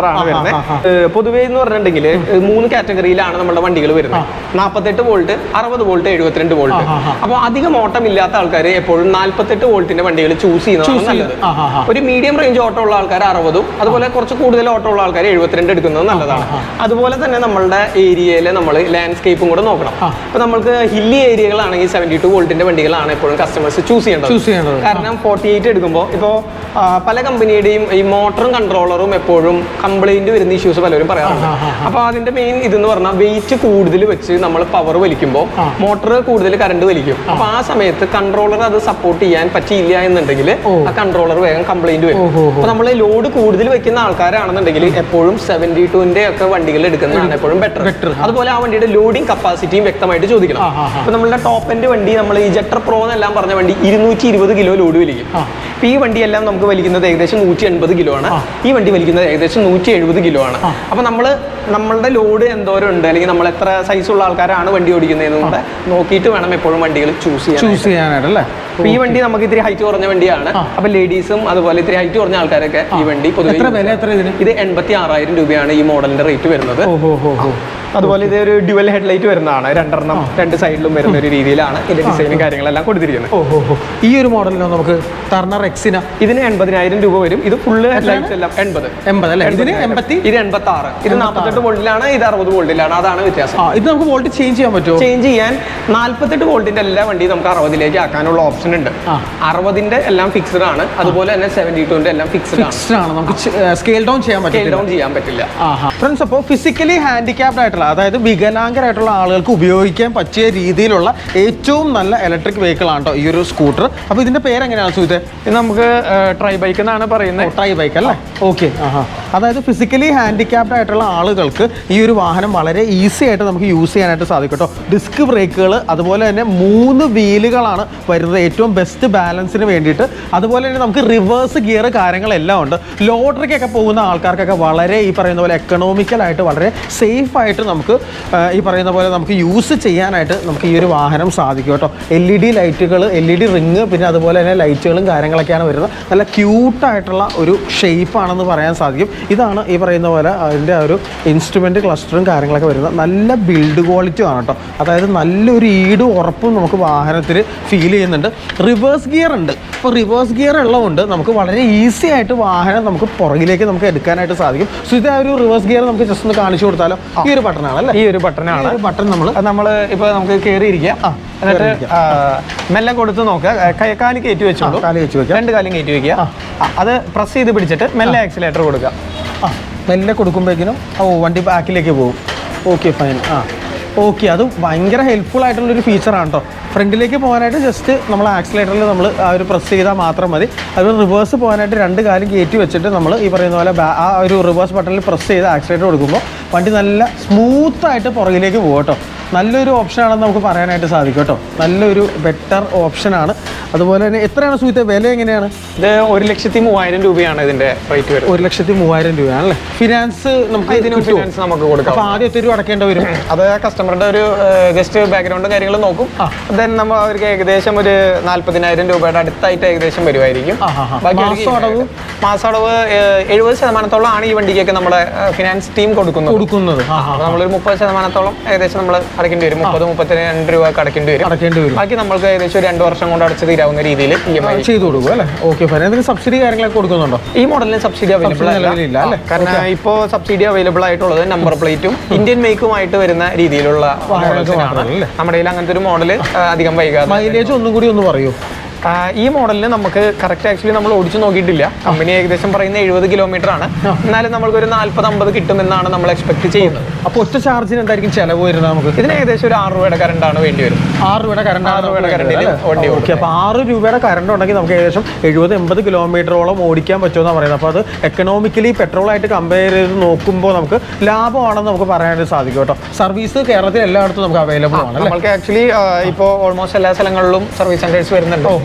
കളറാണ് ആ, വരുന്നത് ആ, ആ. ഏഹ് പൊതുവേ എന്ന് പറഞ്ഞിട്ടുണ്ടെങ്കിൽ മൂന്ന് കാറ്റഗറിയിലാണ് നമ്മുടെ വണ്ടികൾ വരുന്നത് നാൽപ്പത്തെട്ട് വോൾട്ട് അറുപത് വോൾട്ട് എഴുപത്തിരണ്ട് വോൾട്ട് ആ, ആ, ആ. അപ്പോൾ അധികം ഓട്ടം ഇല്ലാത്ത ആൾക്കാർ എപ്പോഴും നാൽപ്പത്തെട്ട് വോൾട്ടിന്റെ വണ്ടികൾ ചൂസ് ചെയ്യുന്നതാണ് Choose നല്ലത് ചെയ്യുന്നത്. ആ, ആ, ആ. ഒരു മീഡിയം റേഞ്ച് ഓട്ടം ഉള്ള ആൾക്കാർ അറുപതും അതുപോലെ കുറച്ച് കൂടുതൽ ഓട്ടം ഉള്ള ആൾക്കാർ എഴുപത്തിരണ്ട് എടുക്കുന്നത് നല്ലതാണ് അതുപോലെ തന്നെ നമ്മളുടെ ഏരിയയിൽ നമ്മൾ ലാൻഡ്സ്കേപ്പും കൂടെ നോക്കണം ആ. അപ്പൊ നമ്മൾക്ക് ഹില്ലി ഏരിയകളാണെങ്കിൽ സെവൻറ്റി ടു വോൾട്ടിന്റെ വണ്ടികളാണ് എപ്പോഴും കസ്റ്റമേഴ്സ് ചൂസ് ചെയ്യേണ്ടത് Choose ചെയ്യേണ്ടത്. കാരണം ഫോർട്ടി എയ്റ്റ് എടുക്കുമ്പോൾ ഇപ്പോൾ പല കമ്പനിയുടെയും ഈ മോട്ടറും കൺട്രോളറും എപ്പോഴും കംപ്ലൈന്റ് വരുന്ന ഇഷ്യൂസ് പലരും പറയാറുണ്ട് ആ, ആ, ആ. അപ്പോൾ അതിന്റെ മെയിൻ ഇതെന്ന് പറഞ്ഞാൽ വെയിറ്റ് കൂടുതൽ വെച്ച് നമ്മൾ പവർ വലിക്കുമ്പോൾ ആ. മോട്ടർ കൂടുതൽ കറണ്ട് വലിക്കും അപ്പൊ ആ സമയത്ത് കൺട്രോളർ അത് സപ്പോർട്ട് ചെയ്യാൻ പറ്റിയില്ല എന്നുണ്ടെങ്കിൽ ഓ. ആ കൺട്രോളർ വേഗം കംപ്ലൈന്റ് വരും ഓഹോ, ഓഹോ. അപ്പൊ നമ്മൾ ലോഡ് കൂടുതൽ വെക്കുന്ന ആൾക്കാരാണെന്നുണ്ടെങ്കിൽ എപ്പോഴും സെവൻറ്റി ടുവിന്റെ ഒക്കെ വണ്ടികൾ എടുക്കുന്നതാണ് എപ്പോഴും ബെറ്റർ Better. അതുപോലെ ആ വണ്ടിയുടെ ലോഡിംഗ് കപ്പാസിറ്റിയും വ്യക്തമായിട്ട് ചോദിക്കണം ആ, ആ, ആ. അപ്പൊ നമ്മളുടെ ടോപ്പ് എൻഡ് വണ്ടി നമ്മൾ ഈ ജെറ്റർ പ്രോ എന്നെല്ലാം പറഞ്ഞ വണ്ടി ഇരുന്നൂറ്റി ഇരുപത് കിലോ ലോഡ് വലിക്കും ആ. അപ്പൊ ഈ വണ്ടിയെല്ലാം നമുക്ക് വലിക്കുന്നത് ഏകദേശം നൂറ്റി എൺപത് കിലോ ആണ് ആ. ഈ വണ്ടി വലിക്കുന്നത് ഏകദേശം നൂറ്റി എഴുപത് കിലോ ആണ് ആ. അപ്പൊ നമ്മൾ നമ്മളുടെ ലോഡ് എന്തോരം ഉണ്ട് അല്ലെങ്കിൽ നമ്മൾ എത്ര സൈസ് ഉള്ള ആൾക്കാരാണ് വണ്ടി ഓടിക്കുന്നതെന്ന് കൂടെ നോക്കിയിട്ട് വേണം എപ്പോഴും വണ്ടികൾ ചൂസ് ചെയ്യാൻ ചൂസ് ചെയ്യാനായിട്ട് അല്ലേ അപ്പൊ ഈ വണ്ടി നമുക്ക് ഇത്തിരി ഹൈറ്റ് കുറഞ്ഞ വണ്ടിയാണ് ആ. അപ്പൊ ലേഡീസും അതുപോലെ ഇത്തിരി ഹൈറ്റ് കുറഞ്ഞ ആൾക്കാരൊക്കെ ഈ വണ്ടി പൊതുവെ എത്ര വില എത്ര ഇതിന് ഇത് എൺപത്തി ആറായിരം രൂപയാണ് ഈ മോഡലിന്റെ റേറ്റ് വരുന്നത് ഓഹോ ഹോ ഹോ അതുപോലെ ഇത് ഒരു ഡ്യുവൽ ഹെഡ്ലൈറ്റ് വരുന്നതാണ് രണ്ടെണ്ണം രണ്ട് സൈഡിലും വരുന്ന ഒരു രീതിയിലാണ് ഇതിന്റെ ഡിസൈനും കാര്യങ്ങളെല്ലാം കൊടുത്തിരിക്കുന്നത് ഓഹോ ഹോ ഈ ഒരു മോഡലിനോ നമുക്ക് ടർണർ എക്സിന ഇതിന് എൺപതിനായിരം രൂപ വരും ഇത് ഫുള്ള് ഹെഡ്ലൈറ്റ് എല്ലാം എൺപത് എൺപത് അല്ലേ ഇതിന് എൺപത്തി ഇത് എൺപത്തി ആറ് ഇത് നാൽപ്പത്തെട്ട് വോൾട്ടിലാണ് ഇത് അറുപത് വോൾട്ടിലാണ് അതാണ് വ്യത്യാസം ആ ഇത് നമുക്ക് വോൾട്ട് ചേഞ്ച് ചെയ്യാൻ പറ്റുമോ ചേഞ്ച് ചെയ്യാൻ നാൽപ്പത്തെട്ട് വോൾട്ടിന്റെ എല്ലാ വണ്ടിയും നമുക്ക് അറുപതിലേക്ക് ആക്കാനുള്ള ഓപ്ഷൻ ഉണ്ട് ആ. അറുപതിന്റെ എല്ലാം ഫിക്സ്ഡ് ആണ് അതുപോലെ തന്നെ സെവന്റി ടുവിന്റെ എല്ലാം ഫിക്സ്ഡ് ആണ് ഫിക്സ്ഡ് ആണ് നമുക്ക് സ്കെയിൽ ഡൗൺ ചെയ്യാൻ സ്കെയിൽ പറ്റില്ല ഡൗൺ ചെയ്യാൻ പറ്റില്ല ഫ്രണ്ട്സ് അപ്പോൾ ഫിസിക്കലി ഹാൻഡിക്യാപ്ഡ് ആയിട്ടുള്ള അതായത് വികലാംഗരായിട്ടുള്ള ആളുകൾക്ക് ഉപയോഗിക്കാൻ പറ്റിയ രീതിയിലുള്ള ഏറ്റവും നല്ല ഇലക്ട്രിക് വെഹിക്കിൾ ആണ് കേട്ടോ ഈ ഒരു സ്കൂട്ടർ അപ്പോൾ ഇതിന്റെ പേര് എങ്ങനെയാണ് സുഹൃത്തെ ഇത് നമുക്ക് ട്രൈ ബൈക്ക് എന്നാണ് പറയുന്നത് ട്രൈ ബൈക്ക് അല്ലേ ഓക്കെ ആഹാ അതായത് ഫിസിക്കലി ഹാൻഡിക്യാപ്ഡ് ആയിട്ടുള്ള ആളുകൾക്ക് ഈ ഒരു വാഹനം വളരെ ഈസി ആയിട്ട് നമുക്ക് യൂസ് ചെയ്യാനായിട്ട് സാധിക്കും കേട്ടോ ഡിസ്ക് ബ്രേക്കുകൾ അതുപോലെ തന്നെ മൂന്ന് വീലുകളാണ് വരുന്നത് ഏറ്റവും ബെസ്റ്റ് ബാലൻസിന് വേണ്ടിയിട്ട് അതുപോലെ തന്നെ നമുക്ക് റിവേഴ്സ് ഗിയർ കാര്യങ്ങളെല്ലാം ഉണ്ട് ലോഡറിക്കൊക്കെ പോകുന്ന ആൾക്കാർക്കൊക്കെ വളരെ ഈ പറയുന്ന പോലെ എക്കണോമിക്കലായിട്ട് വളരെ സേഫ് ആയിട്ട് നമുക്ക് ആ, ഈ പറയുന്ന പോലെ നമുക്ക് യൂസ് ചെയ്യാനായിട്ട് നമുക്ക് ഈ ഒരു വാഹനം സാധിക്കും കേട്ടോ എൽ ഇ ഡി ലൈറ്റുകൾ എൽ ഇ ഡി റിങ് പിന്നെ അതുപോലെ തന്നെ ലൈറ്റുകളും കാര്യങ്ങളൊക്കെയാണ് വരുന്നത് നല്ല ക്യൂട്ടായിട്ടുള്ള ഒരു ഷേപ്പാണെന്ന് പറയാൻ സാധിക്കും ഇതാണ് ഈ പറയുന്ന പോലെ അതിൻ്റെ ആ ഒരു ഇൻസ്ട്രുമെൻറ്റ് ക്ലസ്റ്ററും കാര്യങ്ങളൊക്കെ വരുന്നത് നല്ല ബിൽഡ് ക്വാളിറ്റി ആണ് കേട്ടോ അതായത് നല്ലൊരു ഈടും ഉറപ്പും നമുക്ക് വാഹനത്തിൽ ഫീൽ ചെയ്യുന്നുണ്ട് റിവേഴ്സ് ഗിയർ ഉണ്ട് അപ്പോൾ റിവേഴ്സ് ഗിയർ ഉള്ളതുകൊണ്ട് നമുക്ക് വളരെ ഈസി ആയിട്ട് വാഹനം നമുക്ക് പുറകിലേക്ക് നമുക്ക് എടുക്കാനായിട്ട് സാധിക്കും സോ ഇത് ആ ഒരു റിവേഴ്സ് ഗിയർ നമുക്ക് ജസ്റ്റ് ഒന്ന് കാണിച്ചു കൊടുത്താലോ ഈ ഒരു ബട്ടണാണ് അല്ലേ ഈ ഒരു ബട്ടനാണ് ബട്ടൺ നമ്മൾ അത് നമ്മൾ ഇപ്പൊ നമുക്ക് കയറിയിരിക്കാം ആ, എന്നിട്ട് കേറിയിരിക്കാം. ആ, മെല്ലെ കൊടുത്ത് നോക്കുക ആ, കൈ- കാല് കയറ്റി വെച്ചോളൂ ആ, കാല് കയറ്റി വെക്കാം. രണ്ട് കാലും കയറ്റി വെക്കുക ആ, അത് പ്രസ് ചെയ്ത് പിടിച്ചിട്ട് മെല്ലെ ആക്സിലേറ്റർ കൊടുക്കുക ആ മെല്ലെ കൊടുക്കുമ്പോഴേക്കിനും ഓ വണ്ടി ബാക്കിലേക്ക് പോകും ഓക്കെ ഫൈൻ ആ ഓക്കെ അത് ഭയങ്കര ഹെൽപ്ഫുൾ ആയിട്ടുള്ളൊരു ഫീച്ചറാണ് കേട്ടോ ഫ്രണ്ടിലേക്ക് പോകാനായിട്ട് ജസ്റ്റ് നമ്മൾ ആക്സിലേറ്ററിൽ നമ്മൾ ആ ഒരു പ്രസ് ചെയ്താൽ മാത്രം മതി അത് റിവേഴ്സ് പോകാനായിട്ട് രണ്ട് കാലും കയറ്റി വെച്ചിട്ട് നമ്മൾ ഈ പറയുന്ന പോലെ ബാ- ആ ഒരു റിവേഴ്സ് ബട്ടണിൽ പ്രസ് ചെയ്ത് ആക്സിലേറ്റർ കൊടുക്കുമ്പോൾ വണ്ടി നല്ല സ്മൂത്തായിട്ട് പുറകിലേക്ക് പോകും കേട്ടോ നല്ലൊരു ഓപ്ഷനാണെന്ന് നമുക്ക് പറയാനായിട്ട് സാധിക്കും കേട്ടോ നല്ലൊരു ബെറ്റർ ഓപ്ഷനാണ് അതുപോലെ തന്നെ എത്രയാണ് സുഹൃത്തെ വില എങ്ങനെയാണ് ഇത് ഒരു ലക്ഷത്തി മൂവായിരം രൂപയാണ് ഇതിന്റെ റേറ്റ് വരുന്നത് ഒരു ലക്ഷത്തി മൂവായിരം രൂപയാണല്ലേ ഫിനാൻസ് നമുക്ക് ഇതിന് കിട്ടുമോ? ഫിനാൻസ് നമുക്ക് കൊടുക്കാം അപ്പൊ ആദ്യം എത്ര രൂപ അടക്കേണ്ടി വരും അത് കസ്റ്റമറുടെ ഒരു ജസ്റ്റ് ബാക്ക്ഗ്രൗണ്ടും കാര്യങ്ങളും നോക്കും ആ. ദെൻ നമ്മൾ അവർക്ക് ഏകദേശം ഒരു നാൽപ്പതിനായിരം രൂപയുടെ അടുത്തായിട്ട് ഏകദേശം വരുമായിരിക്കും ആ, ആ, ആ. ബാക്കി അവർക്ക് മാസമടവ്? മാസമടവ് ഏഹ്, എഴുപത് ശതമാനത്തോളം ആണ് ഈ വണ്ടിക്കൊക്കെ നമ്മുടെ ഫിനാൻസ് ടീം കൊടുക്കുന്നത് കൊടുക്കുന്നത് ആ, ആ, അപ്പോൾ നമ്മളൊരു മുപ്പത് ശതമാനത്തോളം ഏകദേശം നമ്മൾ അടയ്ക്കേണ്ടി വരും മുപ്പത് മുപ്പത്തിരണ്ട് രൂപ ഒക്കെ അടയ്ക്കേണ്ടി വരും അടക്കേണ്ടി വരും ബാക്കി നമ്മൾക്ക് ഏകദേശം ഒരു രണ്ട് വർഷം കൊണ്ട് അടച്ചു തീരാവുന്ന രീതിയിൽ ഇ എം ഐ ചെയ്തു കൊടുക്കും അല്ലേ ഓക്കെ ഫൈൻ എന്തെങ്കിലും സബ്സിഡി കാര്യങ്ങളൊക്കെ കൊടുക്കുന്നുണ്ടോ ഈ മോഡലിന് സബ്സിഡി അവൈലബിൾ Subsidy നിലവിലില്ല, അല്ലേ? കാരണം ഇപ്പോൾ സബ്സിഡി അവൈലബിൾ ആയിട്ടുള്ളത് നമ്പർ പ്ലേറ്റും ഇന്ത്യൻ മേക്കുമായിട്ട് വരുന്ന രീതിയിലുള്ള വാഹനങ്ങൾക്ക് models ആണ്. മാത്രമേ അല്ലേ? നമ്മുടെ കയ്യിൽ അങ്ങനത്തെ ഒരു മോഡൽ അധികം വൈകാതെ മൈലേജ് ഒന്നും കൂടി ഒന്ന് പറയൂ ആ, ഈ മോഡലിന് നമുക്ക് കറക്റ്റ് ആക്ച്വലി നമ്മൾ ഓടിച്ചു നോക്കിയിട്ടില്ല കമ്പനി ഏകദേശം പറയുന്ന എഴുപത് കിലോമീറ്റർ ആണ് എന്നാലും നമ്മൾക്ക് ഒരു നാല്പത് അമ്പത് കിട്ടുമെന്നാണ് നമ്മൾ എക്സ്പെക്ട് ചെയ്യുന്നത് അപ്പോൾ ഒറ്റ ചാർജിന് എന്തായിരിക്കും ചിലവ് വരുന്നത് നമുക്ക് ഇതിന് ഏകദേശം ഒരു ആറ് രൂപയുടെ കറണ്ടാണ് വേണ്ടി വരും ആറ് രൂപയുടെ കറണ്ട് ആറ് രൂപയുടെ current ന് വണ്ടി ഓക്കെ അപ്പോൾ ആറ് രൂപയുടെ കറണ്ട് ഉണ്ടെങ്കിൽ നമുക്ക് ഏകദേശം എഴുപത് എൺപത് കിലോമീറ്ററോളം ഓടിക്കാൻ പറ്റുമെന്നാണ് പറയുന്നത് അപ്പോൾ അത് എക്കണോമിക്കലി പെട്രോളായിട്ട് കമ്പയർ ചെയ്ത് നോക്കുമ്പോൾ നമുക്ക് ലാഭമാണെന്ന് നമുക്ക് പറയാനായിട്ട് സാധിക്കും കേട്ടോ സർവീസ് കേരളത്തിൽ എല്ലായിടത്തും നമുക്ക് അവൈലബിൾ ആണ് അല്ലേ നമ്മൾക്ക് ആക്ച്വലി ഇപ്പോൾ ഓൾമോസ്റ്റ് എല്ലാ സ്ഥലങ്ങളിലും സർവീസ് സെന്റേഴ്സ് വരുന്നുണ്ട്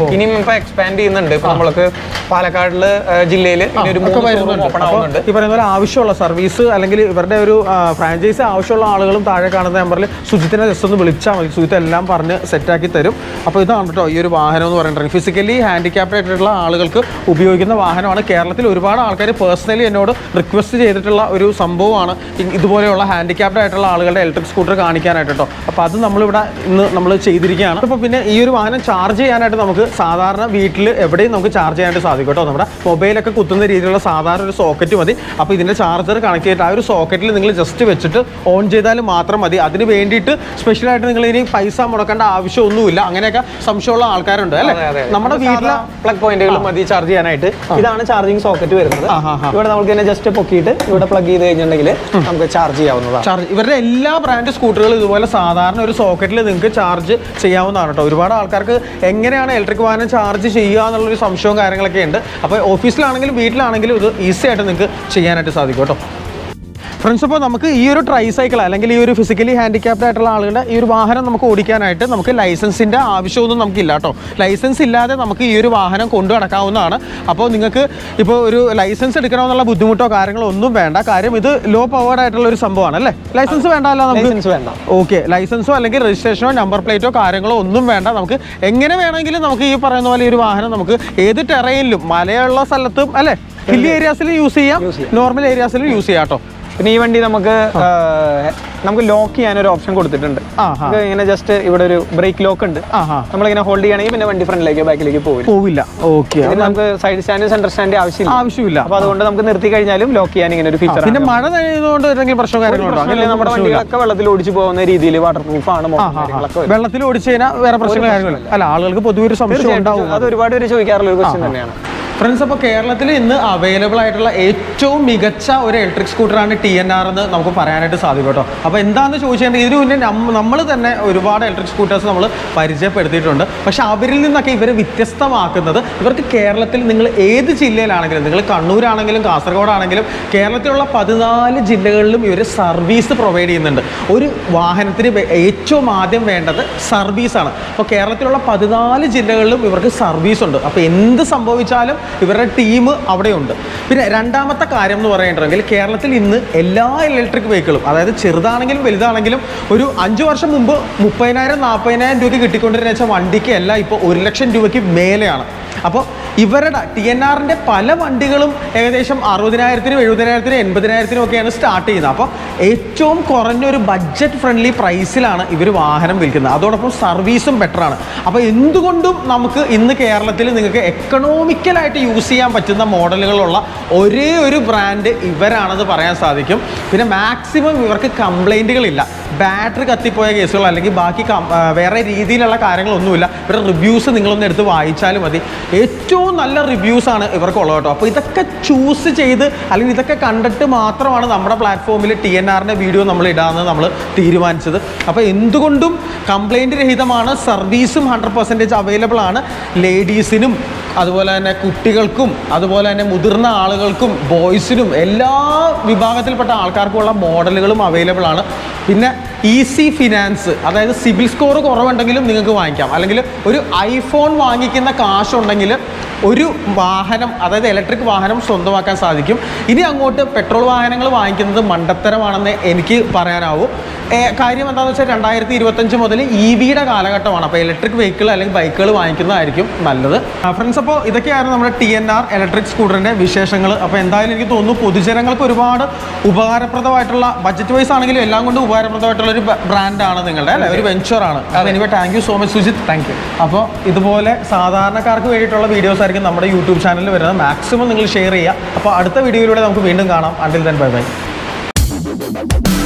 ഇനിയും ഇപ്പൊ എക്സ്പാൻഡ് ചെയ്യുന്നുണ്ട് ഇപ്പൊ നമ്മൾക്ക് പാലക്കാടില് ജില്ലയിൽ ഇനി ഒരു ഒക്കെ മൂന്ന് വരുന്നുണ്ട്. ഓപ്പൺ അപ്പോൾ ആവുന്നുണ്ട് ഈ പറയുന്ന പോലെ ആവശ്യമുള്ള സർവീസ് അല്ലെങ്കിൽ ഇവരുടെ ഒരു ഫ്രാഞ്ചൈസി ആവശ്യമുള്ള ആളുകളും താഴെ കാണുന്ന നമ്പറിൽ സുജിത്തിനെ ജസ്റ്റ് ഒന്ന് വിളിച്ചാൽ മതി സുജിത്ത് എല്ലാം പറഞ്ഞ് സെറ്റാക്കി തരും അപ്പോൾ ഇതാണ് കേട്ടോ ഈ ഒരു വാഹനം എന്ന് പറയുന്നത് ഫിസിക്കലി ഹാൻഡിക്യാപ്ഡ് ആയിട്ടുള്ള ആളുകൾക്ക് ഉപയോഗിക്കുന്ന വാഹനമാണ് കേരളത്തിൽ ഒരുപാട് ആൾക്കാർ പേഴ്സണലി എന്നോട് റിക്വസ്റ്റ് ചെയ്തിട്ടുള്ള ഒരു സംഭവമാണ് ഇ- ഇതുപോലെയുള്ള ഹാൻഡിക്യാപ്ഡ് ആയിട്ടുള്ള ആളുകളുടെ ഇലക്ട്രിക് സ്കൂട്ടർ കാണിക്കാനായിട്ട് കേട്ടോ അപ്പോൾ അത് നമ്മളിവിടെ ഇന്ന് നമ്മൾ ചെയ്തിരിക്കുകയാണ് അപ്പോൾ പിന്നെ ഈ ഒരു വാഹനം ചാർജ് ചെയ്യാനായിട്ട് നമുക്ക് സാധാരണ വീട്ടിൽ എവിടെയും നമുക്ക് ചാർജ് ചെയ്യാനായിട്ട് സാധിക്കും കേട്ടോ നമ്മുടെ മൊബൈലൊക്കെ കുത്തുന്ന രീതിയിലുള്ള സാധാരണ ഒരു സോക്കറ്റ് മതി അപ്പോൾ ഇതിൻ്റെ ചാർജർ കണക്ട് ചെയ്തിട്ട് ആ ഒരു സോക്കറ്റിൽ നിങ്ങൾ ജസ്റ്റ് വെച്ചിട്ട് ഓൺ ചെയ്താൽ മാത്രം മതി അതിന് വേണ്ടിയിട്ട് സ്പെഷ്യലായിട്ട് നിങ്ങൾ ഇനി പൈസ മുടക്കേണ്ട ആവശ്യമൊന്നുമില്ല അങ്ങനെയൊക്കെ സംശയമുള്ള ആൾക്കാരുണ്ട് അല്ലേ നമ്മുടെ വീട്ടിലെ പ്ലഗ് പോയിന്റുകൾ മതി ചാർജ് ചെയ്യാനായിട്ട് ഇതാണ് ചാർജിങ് സോക്കറ്റ് വരുന്നത് ആ, ആ, ആ. ഇവിടെ നമുക്ക് തന്നെ ജസ്റ്റ് പൊക്കിയിട്ട് ഇവിടെ പ്ലഗ് ചെയ്ത് കഴിഞ്ഞിട്ടുണ്ടെങ്കിൽ നമുക്ക് ചാർജ് ചെയ്യാവുന്നതാണ് ചാർജ് ഇവരുടെ എല്ലാ ബ്രാൻഡ് സ്കൂട്ടറുകളും ഇതുപോലെ സാധാരണ ഒരു സോക്കറ്റിൽ നിങ്ങൾക്ക് ചാർജ് ചെയ്യാവുന്നതാണ് കേട്ടോ ഒരുപാട് ആൾക്കാർക്ക് എങ്ങനെയാണ് ഇലക്ട്രിക് വാഹനം ചാർജ് ചെയ്യുക എന്നുള്ളൊരു സംശയവും കാര്യങ്ങളൊക്കെ ഉണ്ട് അപ്പോൾ ഓഫീസിലാണെങ്കിലും വീട്ടിലാണെങ്കിലും ഇത് ഈസി ആയിട്ട് നിങ്ങൾക്ക് ചെയ്യാനായിട്ട് സാധിക്കും കേട്ടോ ഫ്രണ്ട്സ് അപ്പോൾ നമുക്ക് ഈ ഒരു ട്രൈ സൈക്കിൾ അല്ലെങ്കിൽ ഈ ഒരു ഫിസിക്കലി ഹാൻഡിക്യാപ്ഡ് ആയിട്ടുള്ള ആളുകളുടെ ഈ ഒരു വാഹനം നമുക്ക് ഓടിക്കാനായിട്ട് നമുക്ക് ലൈസൻസിൻ്റെ ആവശ്യമൊന്നും നമുക്കില്ല കേട്ടോ ലൈസൻസ് ഇല്ലാതെ നമുക്ക് ഈ ഒരു വാഹനം കൊണ്ടു നടക്കാവുന്നതാണ് അപ്പോൾ നിങ്ങൾക്ക് ഇപ്പോൾ ഒരു ലൈസൻസ് എടുക്കണമെന്നുള്ള ബുദ്ധിമുട്ടോ കാര്യങ്ങളോ ഒന്നും വേണ്ട കാര്യം ഇത് ലോ പവേർഡ് ആയിട്ടുള്ള ഒരു സംഭവമാണ് അല്ലേ ലൈസൻസ് വേണ്ടല്ലോ നമുക്ക് ലൈസൻസ് വേണ്ട ഓക്കെ ലൈസൻസോ അല്ലെങ്കിൽ രജിസ്ട്രേഷനോ നമ്പർ പ്ലേറ്റോ കാര്യങ്ങളോ ഒന്നും വേണ്ട നമുക്ക് എങ്ങനെ വേണമെങ്കിലും നമുക്ക് ഈ പറയുന്ന പോലെ ഈ ഒരു വാഹനം നമുക്ക് ഏത് ടെറയിലും മലയുള്ള സ്ഥലത്തും അല്ലേ ഹില്ലി ഏരിയാസിലും യൂസ് ചെയ്യാം നോർമൽ ഏരിയാസിലും യൂസ് ചെയ്യാം കേട്ടോ പിന്നെ ഈ വണ്ടി നമുക്ക് ആ, നമുക്ക് ലോക്ക് ചെയ്യാൻ ഒരു ഓപ്ഷൻ കൊടുത്തിട്ടുണ്ട് ആ ഹാ നമുക്ക് ഇങ്ങനെ ജസ്റ്റ് ഇവിടെ ഒരു ബ്രേക്ക് ലോക്ക് ഉണ്ട് ആ ഹാ നമ്മളിങ്ങനെ ഹോൾഡ് ചെയ്യുകയാണെങ്കിൽ പിന്നെ വണ്ടി ഫ്രണ്ടിലേക്ക് ബാക്കിലേക്ക് പോവില്ല പോവില്ല ഓക്കെ ഇതിന് നമുക്ക് സൈഡ് സ്റ്റാൻഡ് സെന്റർ സ്റ്റാൻഡ് ആവശ്യമില്ല ആവശ്യമില്ല അപ്പൊ അതുകൊണ്ട് നമുക്ക് നിർത്തി കഴിഞ്ഞാലും ലോക്ക് ചെയ്യാൻ ഇങ്ങനെ ഒരു ഫീച്ചർ പിന്നെ മഴ നനയുന്നതുകൊണ്ട് എന്തെങ്കിലും പ്രശ്നമോ കാര്യങ്ങളുണ്ടോ അങ്ങനെ നമ്മുടെ വണ്ടികളൊക്കെ വെള്ളത്തിൽ ഓടിച്ചു പോകുന്ന രീതിയിൽ വാട്ടർ പ്രൂഫ് ആണ് ആ, മോട്ടർ ആ, ആ. കാര്യങ്ങളൊക്കെ വരും. വെള്ളത്തിൽ ഓടിച്ചു കഴിഞ്ഞാൽ വേറെ പ്രശ്നങ്ങൾ കാര്യങ്ങളില്ല അല്ല ആളുകൾക്ക് പൊതുവെ ഒരു സംശയം ഉണ്ടാവും തീർച്ചയായിട്ടും അത് ഒരുപാട് പേര് ചോദിക്കാറുള്ള ഒരു ക്വസ്റ്റ്യൻ തന്നെയാണ് ഫ്രണ്ട്സ് അപ്പോൾ കേരളത്തിൽ ഇന്ന് അവൈലബിൾ ആയിട്ടുള്ള ഏറ്റവും മികച്ച ഒരു ഇലക്ട്രിക് സ്കൂട്ടറാണ് ടി എൻ ആർ എന്ന് നമുക്ക് പറയാനായിട്ട് സാധിക്കും കേട്ടോ അപ്പോൾ എന്താണെന്ന് ചോദിച്ചാൽ ഇതിനു മുന്നേ നമ്മൾ തന്നെ ഒരുപാട് ഇലക്ട്രിക് സ്കൂട്ടേഴ്സ് നമ്മൾ പരിചയപ്പെടുത്തിയിട്ടുണ്ട് പക്ഷേ അവരിൽ നിന്നൊക്കെ ഇവരെ വ്യത്യസ്തമാക്കുന്നത് ഇവർക്ക് കേരളത്തിൽ നിങ്ങൾ ഏത് ജില്ലയിലാണെങ്കിലും നിങ്ങൾ കണ്ണൂരാണെങ്കിലും കാസർഗോഡാണെങ്കിലും കേരളത്തിലുള്ള പതിനാല് ജില്ലകളിലും ഇവർ സർവീസ് പ്രൊവൈഡ് ചെയ്യുന്നുണ്ട് ഒരു വാഹനത്തിന് വേ- ഏറ്റവും ആദ്യം വേണ്ടത് സർവീസാണ് അപ്പോൾ കേരളത്തിലുള്ള പതിനാല് ജില്ലകളിലും ഇവർക്ക് സർവീസ് ഉണ്ട് അപ്പോൾ എന്ത് സംഭവിച്ചാലും ഇവരുടെ ടീം അവിടെയുണ്ട് പിന്നെ രണ്ടാമത്തെ കാര്യം എന്ന് പറയുന്നുണ്ടെങ്കിൽ കേരളത്തിൽ ഇന്ന് എല്ലാ ഇലക്ട്രിക് വെഹിക്കിളും അതായത് ചെറുതാണെങ്കിലും വലുതാണെങ്കിലും ഒരു അഞ്ച് വർഷം മുമ്പ് മുപ്പതിനായിരം നാൽപ്പതിനായിരം രൂപയ്ക്ക് കിട്ടിക്കൊണ്ടിരുന്ന വെച്ചാൽ വണ്ടിക്ക് എല്ലാം ഇപ്പോൾ ഒരു ലക്ഷം രൂപയ്ക്ക് മേലെയാണ് അപ്പോൾ ഇവരുടെ ടി എൻ ആറിൻ്റെ പല വണ്ടികളും ഏകദേശം അറുപതിനായിരത്തിനും എഴുപതിനായിരത്തിനും എൺപതിനായിരത്തിനും ഒക്കെയാണ് സ്റ്റാർട്ട് ചെയ്യുന്നത് അപ്പോൾ ഏറ്റവും കുറഞ്ഞ ഒരു ബഡ്ജറ്റ് ഫ്രണ്ട്ലി പ്രൈസിലാണ് ഇവർ വാഹനം വിൽക്കുന്നത് അതോടൊപ്പം സർവീസും ബെറ്ററാണ് അപ്പോൾ എന്തുകൊണ്ടും നമുക്ക് ഇന്ന് കേരളത്തിൽ നിങ്ങൾക്ക് എക്കണോമിക്കലായിട്ട് യൂസ് ചെയ്യാൻ പറ്റുന്ന മോഡലുകളുള്ള ഒരേ ഒരു ബ്രാൻഡ് ഇവരാണെന്ന് പറയാൻ സാധിക്കും പിന്നെ മാക്സിമം ഇവർക്ക് കംപ്ലൈൻറ്റുകളില്ല ബാറ്ററി കത്തിപ്പോയ കേസുകൾ അല്ലെങ്കിൽ ബാക്കി കം- ആ, വേറെ രീതിയിലുള്ള കാര്യങ്ങളൊന്നുമില്ല ഇവരുടെ റിവ്യൂസ് നിങ്ങളൊന്ന് എടുത്ത് വായിച്ചാലും മതി ഏറ്റവും നല്ല റിവ്യൂസ് ആണ് ഇവർക്കുള്ളത് കേട്ടോ അപ്പോൾ ഇതൊക്കെ ചൂസ് ചെയ്ത് അല്ലെങ്കിൽ ഇതൊക്കെ കണ്ടിട്ട് മാത്രമാണ് നമ്മുടെ പ്ലാറ്റ്ഫോമിൽ ടി എൻ ആറിൻ്റെ വീഡിയോ നമ്മൾ ഇടാമെന്ന് നമ്മൾ തീരുമാനിച്ചത് അപ്പോൾ എന്തുകൊണ്ടും കംപ്ലൈൻറ്റ് രഹിതമാണ് സർവീസും ഹൺഡ്രഡ് പെർസെൻറ്റേജ് അവൈലബിൾ ആണ് ലേഡീസിനും അതുപോലെ തന്നെ കുട്ടികൾക്കും അതുപോലെ തന്നെ മുതിർന്ന ആളുകൾക്കും ബോയ്സിനും എല്ലാ വിഭാഗത്തിൽപ്പെട്ട ആൾക്കാർക്കുമുള്ള മോഡലുകളും അവൈലബിൾ ആണ് പിന്നെ ഈസി ഫിനാൻസ് അതായത് സിബിൽ സ്കോർ കുറവുണ്ടെങ്കിലും നിങ്ങൾക്ക് വാങ്ങിക്കാം അല്ലെങ്കിൽ ഒരു ഐഫോൺ വാങ്ങിക്കുന്ന കാശുണ്ടെങ്കിൽ ഒരു വാഹനം അതായത് ഇലക്ട്രിക് വാഹനം സ്വന്തമാക്കാൻ സാധിക്കും ഇനി അങ്ങോട്ട് പെട്രോൾ വാഹനങ്ങൾ വാങ്ങിക്കുന്നത് മണ്ടത്തരമാണെന്ന് എനിക്ക് പറയാനാവൂ ഏ, കാര്യം എന്താണെന്ന് വെച്ചാൽ രണ്ടായിരത്തി ഇരുപത്തഞ്ച് മുതൽ ഇ വിയുടെ കാലഘട്ടമാണ് അപ്പോൾ ഇലക്ട്രിക് വെഹിക്കിൾ അല്ലെങ്കിൽ ബൈക്കുകൾ വാങ്ങിക്കുന്നതായിരിക്കും നല്ലത് ഫ്രണ്ട്സ് അപ്പോൾ ഇതൊക്കെയായിരുന്നു നമ്മുടെ ടി എൻ ആർ ഇലക്ട്രിക് സ്കൂട്ടറിൻ്റെ വിശേഷങ്ങൾ അപ്പോൾ എന്തായാലും എനിക്ക് തോന്നുന്നു പൊതുജനങ്ങൾക്ക് ഒരുപാട് ഉപകാരപ്രദമായിട്ടുള്ള ബഡ്ജറ്റ് വൈസ് ആണെങ്കിലും എല്ലാം കൊണ്ടും ഉപകാരപ്രദമായിട്ടുള്ള ഒരു ബ്രാൻഡാണ് നിങ്ങളുടെ അല്ലേ ഒരു വെഞ്ചറാണ് അപ്പോൾ anyway thank you so much Sujith thank you അപ്പോൾ ഇതുപോലെ സാധാരണക്കാർക്ക് വേണ്ടിയിട്ടുള്ള വീഡിയോസ് ആയിരിക്കും നമ്മുടെ യൂട്യൂബ് ചാനലിൽ വരുന്നത് മാക്സിമം നിങ്ങൾ ഷെയർ ചെയ്യുക അപ്പോൾ അടുത്ത വീഡിയോയിലൂടെ നമുക്ക് വീണ്ടും കാണാം അണ്ടിൽ ദൻ ബൈ ബൈ